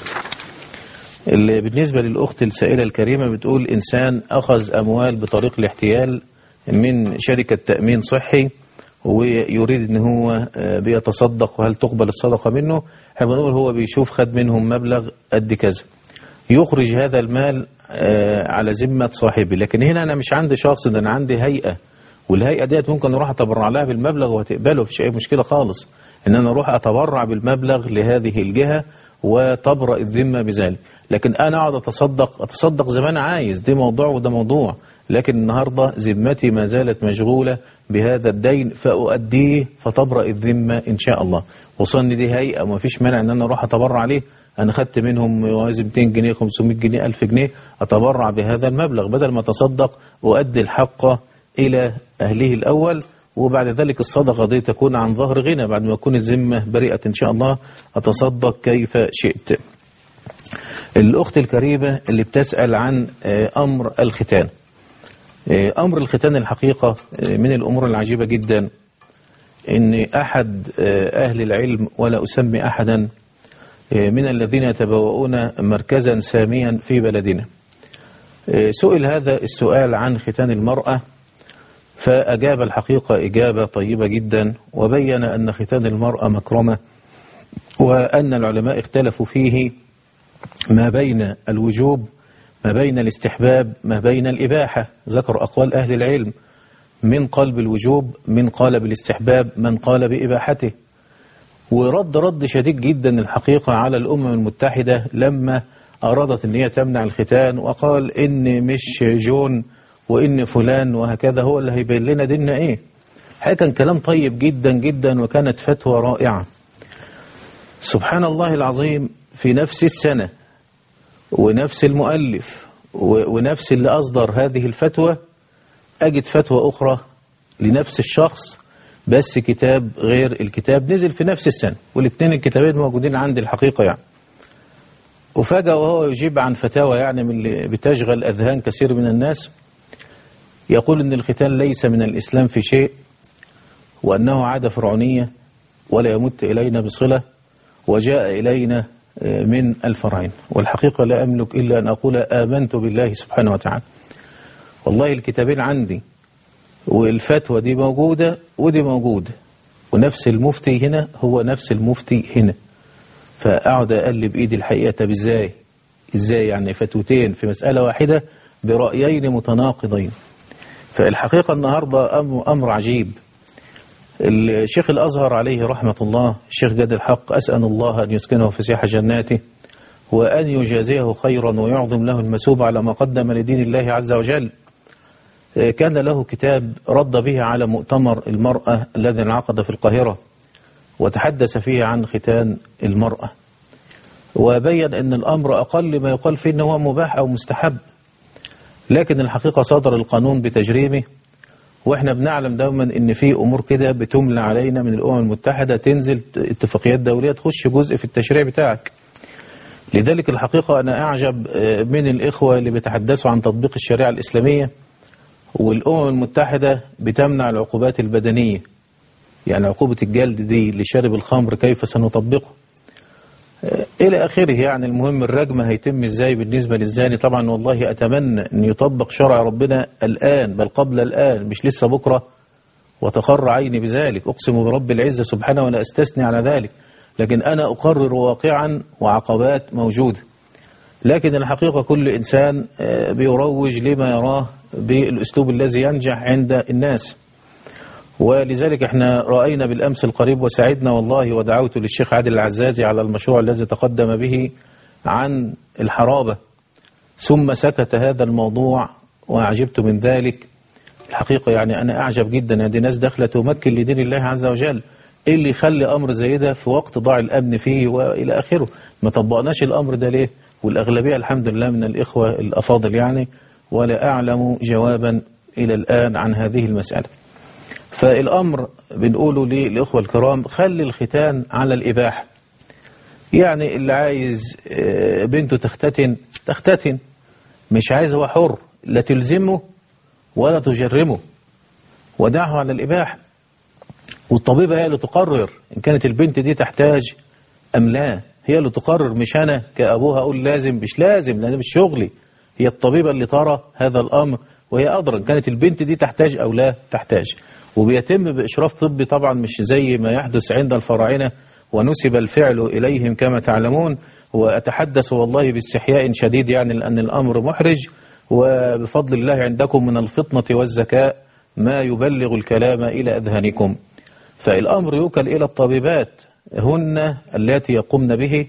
اللي بالنسبة للأخت السائلة الكريمة بتقول إنسان أخذ أموال بطريق الاحتيال من شركة تأمين صحي ويريد ان هو آه، بيتصدق وهل تقبل الصدقة منه احنا بنقول هو بيشوف خد منهم مبلغ قد كذا يخرج هذا المال آه، على ذمة صاحبه لكن هنا أنا مش عندي شخص ده أنا عندي هيئة والهيئة ديت ممكن أروح أتبرع لها بالمبلغ وهتقبله مفيش أي مشكلة خالص إن أنا أروح أتبرع بالمبلغ لهذه الجهة وتبرأ الذمة بذلك لكن أنا أقعد أتصدق أتصدق زي ما أنا عايز دي موضوع وده موضوع لكن النهاردة ذمتي ما زالت مشغولة بهذا الدين فأؤديه فتبرأ الذمة إن شاء الله وصلني دي هيئة وما فيش مانع إن أنا أروح أتبرع عليه أنا خدت منهم يوازي 200 جنيه 500 جنيه 1000 جنيه أتبرع بهذا المبلغ بدل ما أتصدق وأدي الحق إلى أهله الأول وبعد ذلك الصدقة دي تكون عن ظهر غنى بعد ما تكون الذمة بريئة إن شاء الله أتصدق كيف شئت الأخت الكريمة اللي بتسأل عن آه، أمر الختان آه، أمر الختان الحقيقة آه، من الأمور العجيبة جدا إن أحد آه، أهل العلم ولا أسمي أحدا آه، من الذين يتبوؤون مركزا ساميا في بلدنا آه، سئل هذا السؤال عن ختان المرأة فأجاب الحقيقة إجابة طيبة جدا وبين أن ختان المرأة مكرمة وأن العلماء اختلفوا فيه ما بين الوجوب ما بين الاستحباب ما بين الإباحة ذكر أقوال أهل العلم من قال بالوجوب من قال بالاستحباب من قال بإباحته ورد رد شديد جدا الحقيقة على الأمم المتحدة لما أرادت أن هي تمنع الختان وقال إن مش جون وإن فلان وهكذا هو اللي هيبين لنا ديننا إيه حقيقة كان كلام طيب جدا جدا وكانت فتوى رائعة سبحان الله العظيم في نفس السنة ونفس المؤلف و- ونفس اللي أصدر هذه الفتوى أجد فتوى أخرى لنفس الشخص بس كتاب غير الكتاب نزل في نفس السنة والاثنين الكتابين موجودين عندي الحقيقة يعني وفجأة وهو يجيب عن فتاوى يعني من اللي بتشغل أذهان كثير من الناس يقول أن الختان ليس من الإسلام في شيء وأنه عادة فرعونية ولا يمت إلينا بصلة وجاء إلينا آه، من الفرعين والحقيقة لا أملك إلا أن أقول آمنت بالله سبحانه وتعالى والله الكتابين عندي والفتوى دي موجودة ودي موجودة ونفس المفتي هنا هو نفس المفتي هنا فأقعد أقلب إيدي الحقيقة طب إزاي إزاي يعني فتوتين في مسألة واحدة برأيين متناقضين فالحقيقة النهاردة أم- أمر عجيب الشيخ الأزهر عليه رحمة الله الشيخ جاد الحق أسأل الله أن يسكنه فسيح جناته وأن يجازيه خيرا ويعظم له المسوب على ما قدم لدين الله عز وجل آه، كان له كتاب رد به على مؤتمر المرأة الذي انعقد في القاهرة وتحدث فيه عن ختان المرأة وبين أن الأمر أقل ما يقال فيه أنه مباح أو مستحب لكن الحقيقة صدر القانون بتجريمه واحنا بنعلم دوما ان في امور كده بتملى علينا من الامم المتحده تنزل اتفاقيات دوليه تخش جزء في التشريع بتاعك. لذلك الحقيقه انا اعجب آه، من الاخوه اللي بيتحدثوا عن تطبيق الشريعه الاسلاميه والامم المتحده بتمنع العقوبات البدنيه. يعني عقوبه الجلد دي لشارب الخمر كيف سنطبقه؟ آه، الى اخره يعني المهم الرجم هيتم ازاي بالنسبه للزاني طبعا والله اتمنى ان يطبق شرع ربنا الان بل قبل الان مش لسه بكره وتقر عيني بذلك اقسم برب العزه سبحانه ولا استثني على ذلك لكن انا اقرر واقعا وعقبات موجوده لكن الحقيقه كل انسان آه، بيروج لما يراه بالاسلوب الذي ينجح عند الناس ولذلك احنا رأينا بالأمس القريب وسعدنا والله ودعوت للشيخ عادل العزازي على المشروع الذي تقدم به عن الحرابة ثم سكت هذا الموضوع وأعجبت من ذلك الحقيقة يعني أنا أعجب جدا هذه ناس داخلة تمكن لدين الله عز وجل ايه اللي يخلي امر زي ده في وقت ضاع الامن فيه والى اخره ما طبقناش الامر ده ليه والاغلبيه الحمد لله من الاخوه الافاضل يعني ولا اعلم جوابا الى الان عن هذه المساله فالامر بنقوله للاخوه الكرام خلي الختان على الاباحه يعني اللي عايز آه، بنته تختتن تختتن مش عايز هو حر لا تلزمه ولا تجرمه ودعه على الإباحة والطبيبة هي اللي تقرر إن كانت البنت دي تحتاج أم لا هي اللي تقرر مش أنا كأبوها أقول لازم مش لازم لأن مش شغلي هي الطبيبة اللي ترى هذا الأمر وهي أدرى إن كانت البنت دي تحتاج أو لا تحتاج وبيتم بإشراف طبي طبعا مش زي ما يحدث عند الفراعنة ونسب الفعل إليهم كما تعلمون وأتحدث والله باستحياء شديد يعني لأن الأمر محرج وبفضل الله عندكم من الفطنة والذكاء ما يبلغ الكلام إلى أذهانكم فالأمر يوكل إلى الطبيبات هن التي يقمن به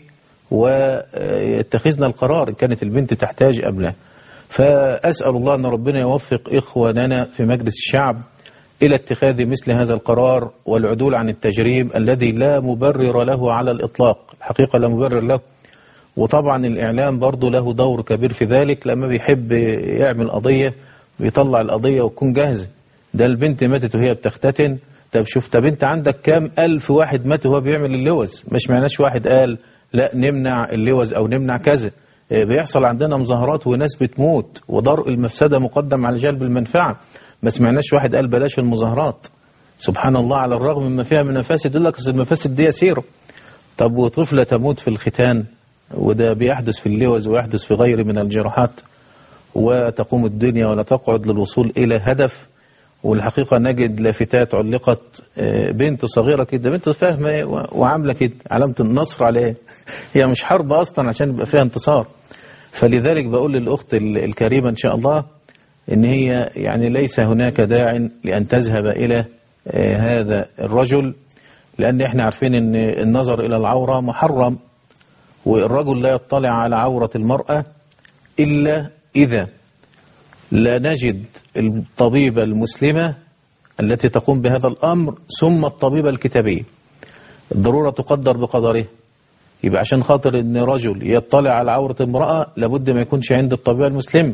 ويتخذن القرار إن كانت البنت تحتاج أم لا فأسأل الله أن ربنا يوفق إخواننا في مجلس الشعب إلى اتخاذ مثل هذا القرار والعدول عن التجريم الذي لا مبرر له على الإطلاق الحقيقة لا مبرر له وطبعا الإعلام برضه له دور كبير في ذلك لما بيحب يعمل قضية بيطلع القضية وتكون جاهزة ده البنت ماتت وهي بتختتن طب شوف طب انت عندك كام ألف واحد مات وهو بيعمل اللوز مش معناش واحد قال لا نمنع اللوز أو نمنع كذا اه بيحصل عندنا مظاهرات وناس بتموت ودرء المفسدة مقدم على جلب المنفعة ما سمعناش واحد قال بلاش المظاهرات سبحان الله على الرغم مما فيها من مفاسد يقول لك أصل المفاسد دي يسيرة طب وطفلة تموت في الختان وده بيحدث في اللوز ويحدث في غير من الجراحات وتقوم الدنيا ولا تقعد للوصول إلى هدف والحقيقة نجد لافتات علقت آه، بنت صغيرة كده بنت فاهمة وعاملة كده علامة النصر عليه هي مش حرب أصلا عشان يبقى فيها انتصار فلذلك بقول للأخت ال- الكريمة إن شاء الله إن هي يعني ليس هناك داع لأن تذهب إلى آه، هذا الرجل لأن إحنا عارفين أن النظر إلى العورة محرم والرجل لا يطلع على عورة المرأة إلا إذا لا نجد الطبيبة المسلمة التي تقوم بهذا الأمر ثم الطبيبة الكتابية الضرورة تقدر بقدره يبقى عشان خاطر ان رجل يطلع على عورة امرأة لابد ما يكونش عند الطبيبة المسلمة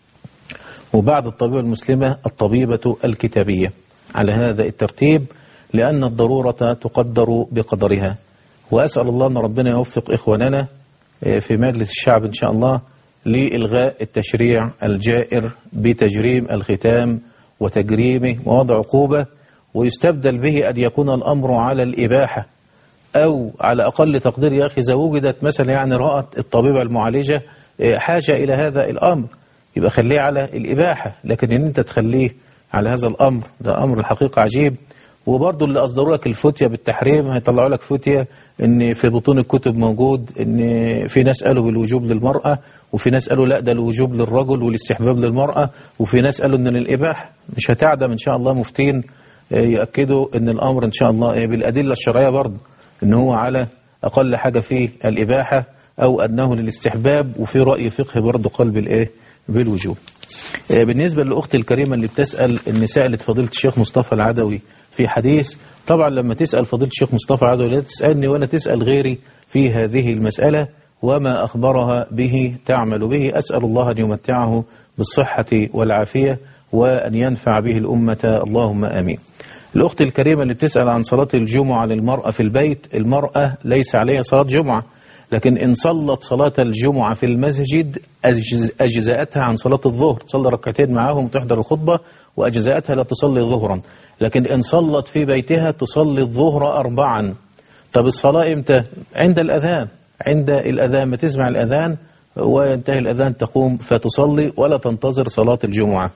وبعد الطبيبة المسلمة الطبيبة الكتابية على هذا الترتيب لأن الضرورة تقدر بقدرها وأسأل الله أن ربنا يوفق إخواننا في مجلس الشعب إن شاء الله لإلغاء التشريع الجائر بتجريم الختام وتجريمه ووضع عقوبة ويستبدل به أن يكون الأمر على الإباحة أو على أقل تقدير يا أخي إذا وجدت مثلا يعني رأت الطبيبة المعالجة حاجة إلى هذا الأمر يبقى خليه على الإباحة لكن إن أنت تخليه على هذا الأمر ده أمر الحقيقة عجيب وبرضه اللي أصدروا لك الفتية بالتحريم هيطلعوا لك فتية إن في بطون الكتب موجود إن في ناس قالوا بالوجوب للمرأة وفي ناس قالوا لا ده الوجوب للرجل والاستحباب للمرأة وفي ناس قالوا إن للإباحة مش هتعدم إن شاء الله مفتين يأكدوا إن الأمر إن شاء الله بالأدلة الشرعية برضه إن هو على أقل حاجة فيه الإباحة أو أنه للاستحباب وفي رأي فقهي برضه قال بالإيه بالوجوب بالنسبة للأخت الكريمة اللي بتسأل إن سألت فضيلة الشيخ مصطفى العدوي في حديث طبعا لما تسأل فضيلة الشيخ مصطفى العدوي لا تسألني ولا تسأل غيري في هذه المسألة وما أخبرها به تعمل به أسأل الله أن يمتعه بالصحة والعافية وأن ينفع به الأمة اللهم آمين الأخت الكريمة اللي بتسأل عن صلاة الجمعة للمرأة في البيت المرأة ليس عليها صلاة جمعة لكن إن صلت صلاة الجمعة في المسجد أجز أجزاءتها عن صلاة الظهر تصلي ركعتين معاهم وتحضر الخطبة وأجزاءتها لا تصلي ظهرا لكن إن صلت في بيتها تصلي الظهر أربعا طب الصلاة إمتى عند الأذان عند الأذان ما تسمع الأذان وينتهي الأذان تقوم فتصلي ولا تنتظر صلاة الجمعة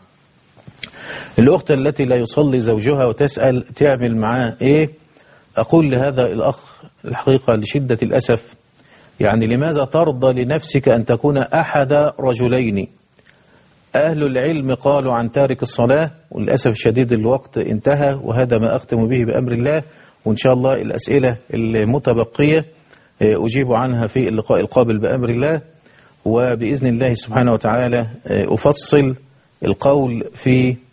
الأخت التي لا يصلي زوجها وتسأل تعمل معاه إيه أقول لهذا الأخ الحقيقة لشدة الأسف يعني لماذا ترضى لنفسك أن تكون أحد رجلين أهل العلم قالوا عن تارك الصلاة وللأسف الشديد الوقت انتهى وهذا ما أختم به بأمر الله وإن شاء الله الأسئلة المتبقية أجيب عنها في اللقاء القابل بأمر الله وبإذن الله سبحانه وتعالى أفصل القول في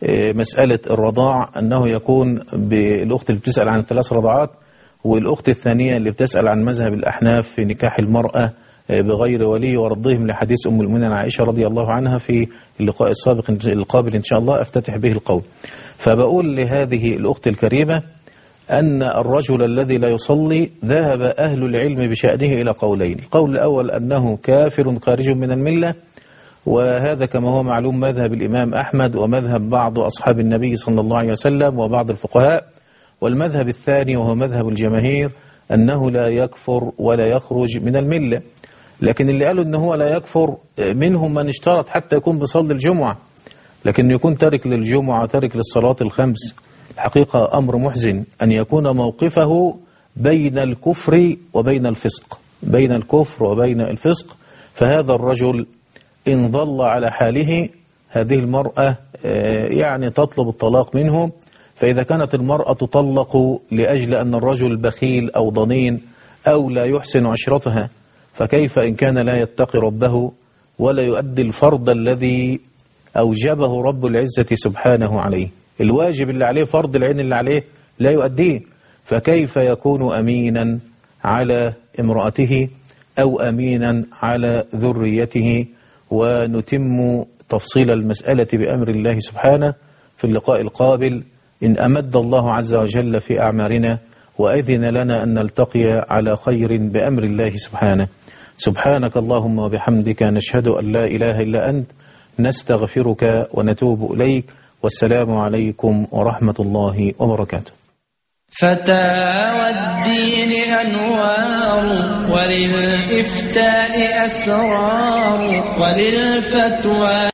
آه، مسألة الرضاع أنه يكون بالأخت اللي بتسأل عن ثلاث رضعات والأخت الثانية اللي بتسأل عن مذهب الأحناف في نكاح المرأة آه، بغير ولي ورضهم لحديث أم المؤمنين عائشة رضي الله عنها في اللقاء السابق القابل إن شاء الله أفتتح به القول فبقول لهذه الأخت الكريمة أن الرجل الذي لا يصلي ذهب أهل العلم بشأنه إلى قولين القول الأول أنه كافر خارج من الملة وهذا كما هو معلوم مذهب الإمام أحمد ومذهب بعض أصحاب النبي صلى الله عليه وسلم وبعض الفقهاء والمذهب الثاني وهو مذهب الجماهير أنه لا يكفر ولا يخرج من الملة لكن اللي قالوا أنه هو لا يكفر منهم من اشترط حتى يكون بصلي الجمعة لكن يكون تارك للجمعة تارك للصلاة الخمس الحقيقة أمر محزن أن يكون موقفه بين الكفر وبين الفسق بين الكفر وبين الفسق فهذا الرجل إن ظل على حاله هذه المرأة آه، يعني تطلب الطلاق منه فإذا كانت المرأة تطلق لأجل أن الرجل بخيل أو ضنين أو لا يحسن عشرتها فكيف إن كان لا يتقي ربه ولا يؤدي الفرض الذي أوجبه رب العزة سبحانه عليه الواجب اللي عليه فرض العين اللي عليه لا يؤديه فكيف يكون أمينا على امرأته أو أمينا على ذريته ونتم تفصيل المسألة بأمر الله سبحانه في اللقاء القابل إن أمد الله عز وجل في أعمارنا وأذن لنا أن نلتقي على خير بأمر الله سبحانه سبحانك اللهم وبحمدك نشهد أن لا إله إلا أنت نستغفرك ونتوب إليك والسلام عليكم ورحمة الله وبركاته فتاوى الدين أنوار وللإفتاء أسرار وللفتوى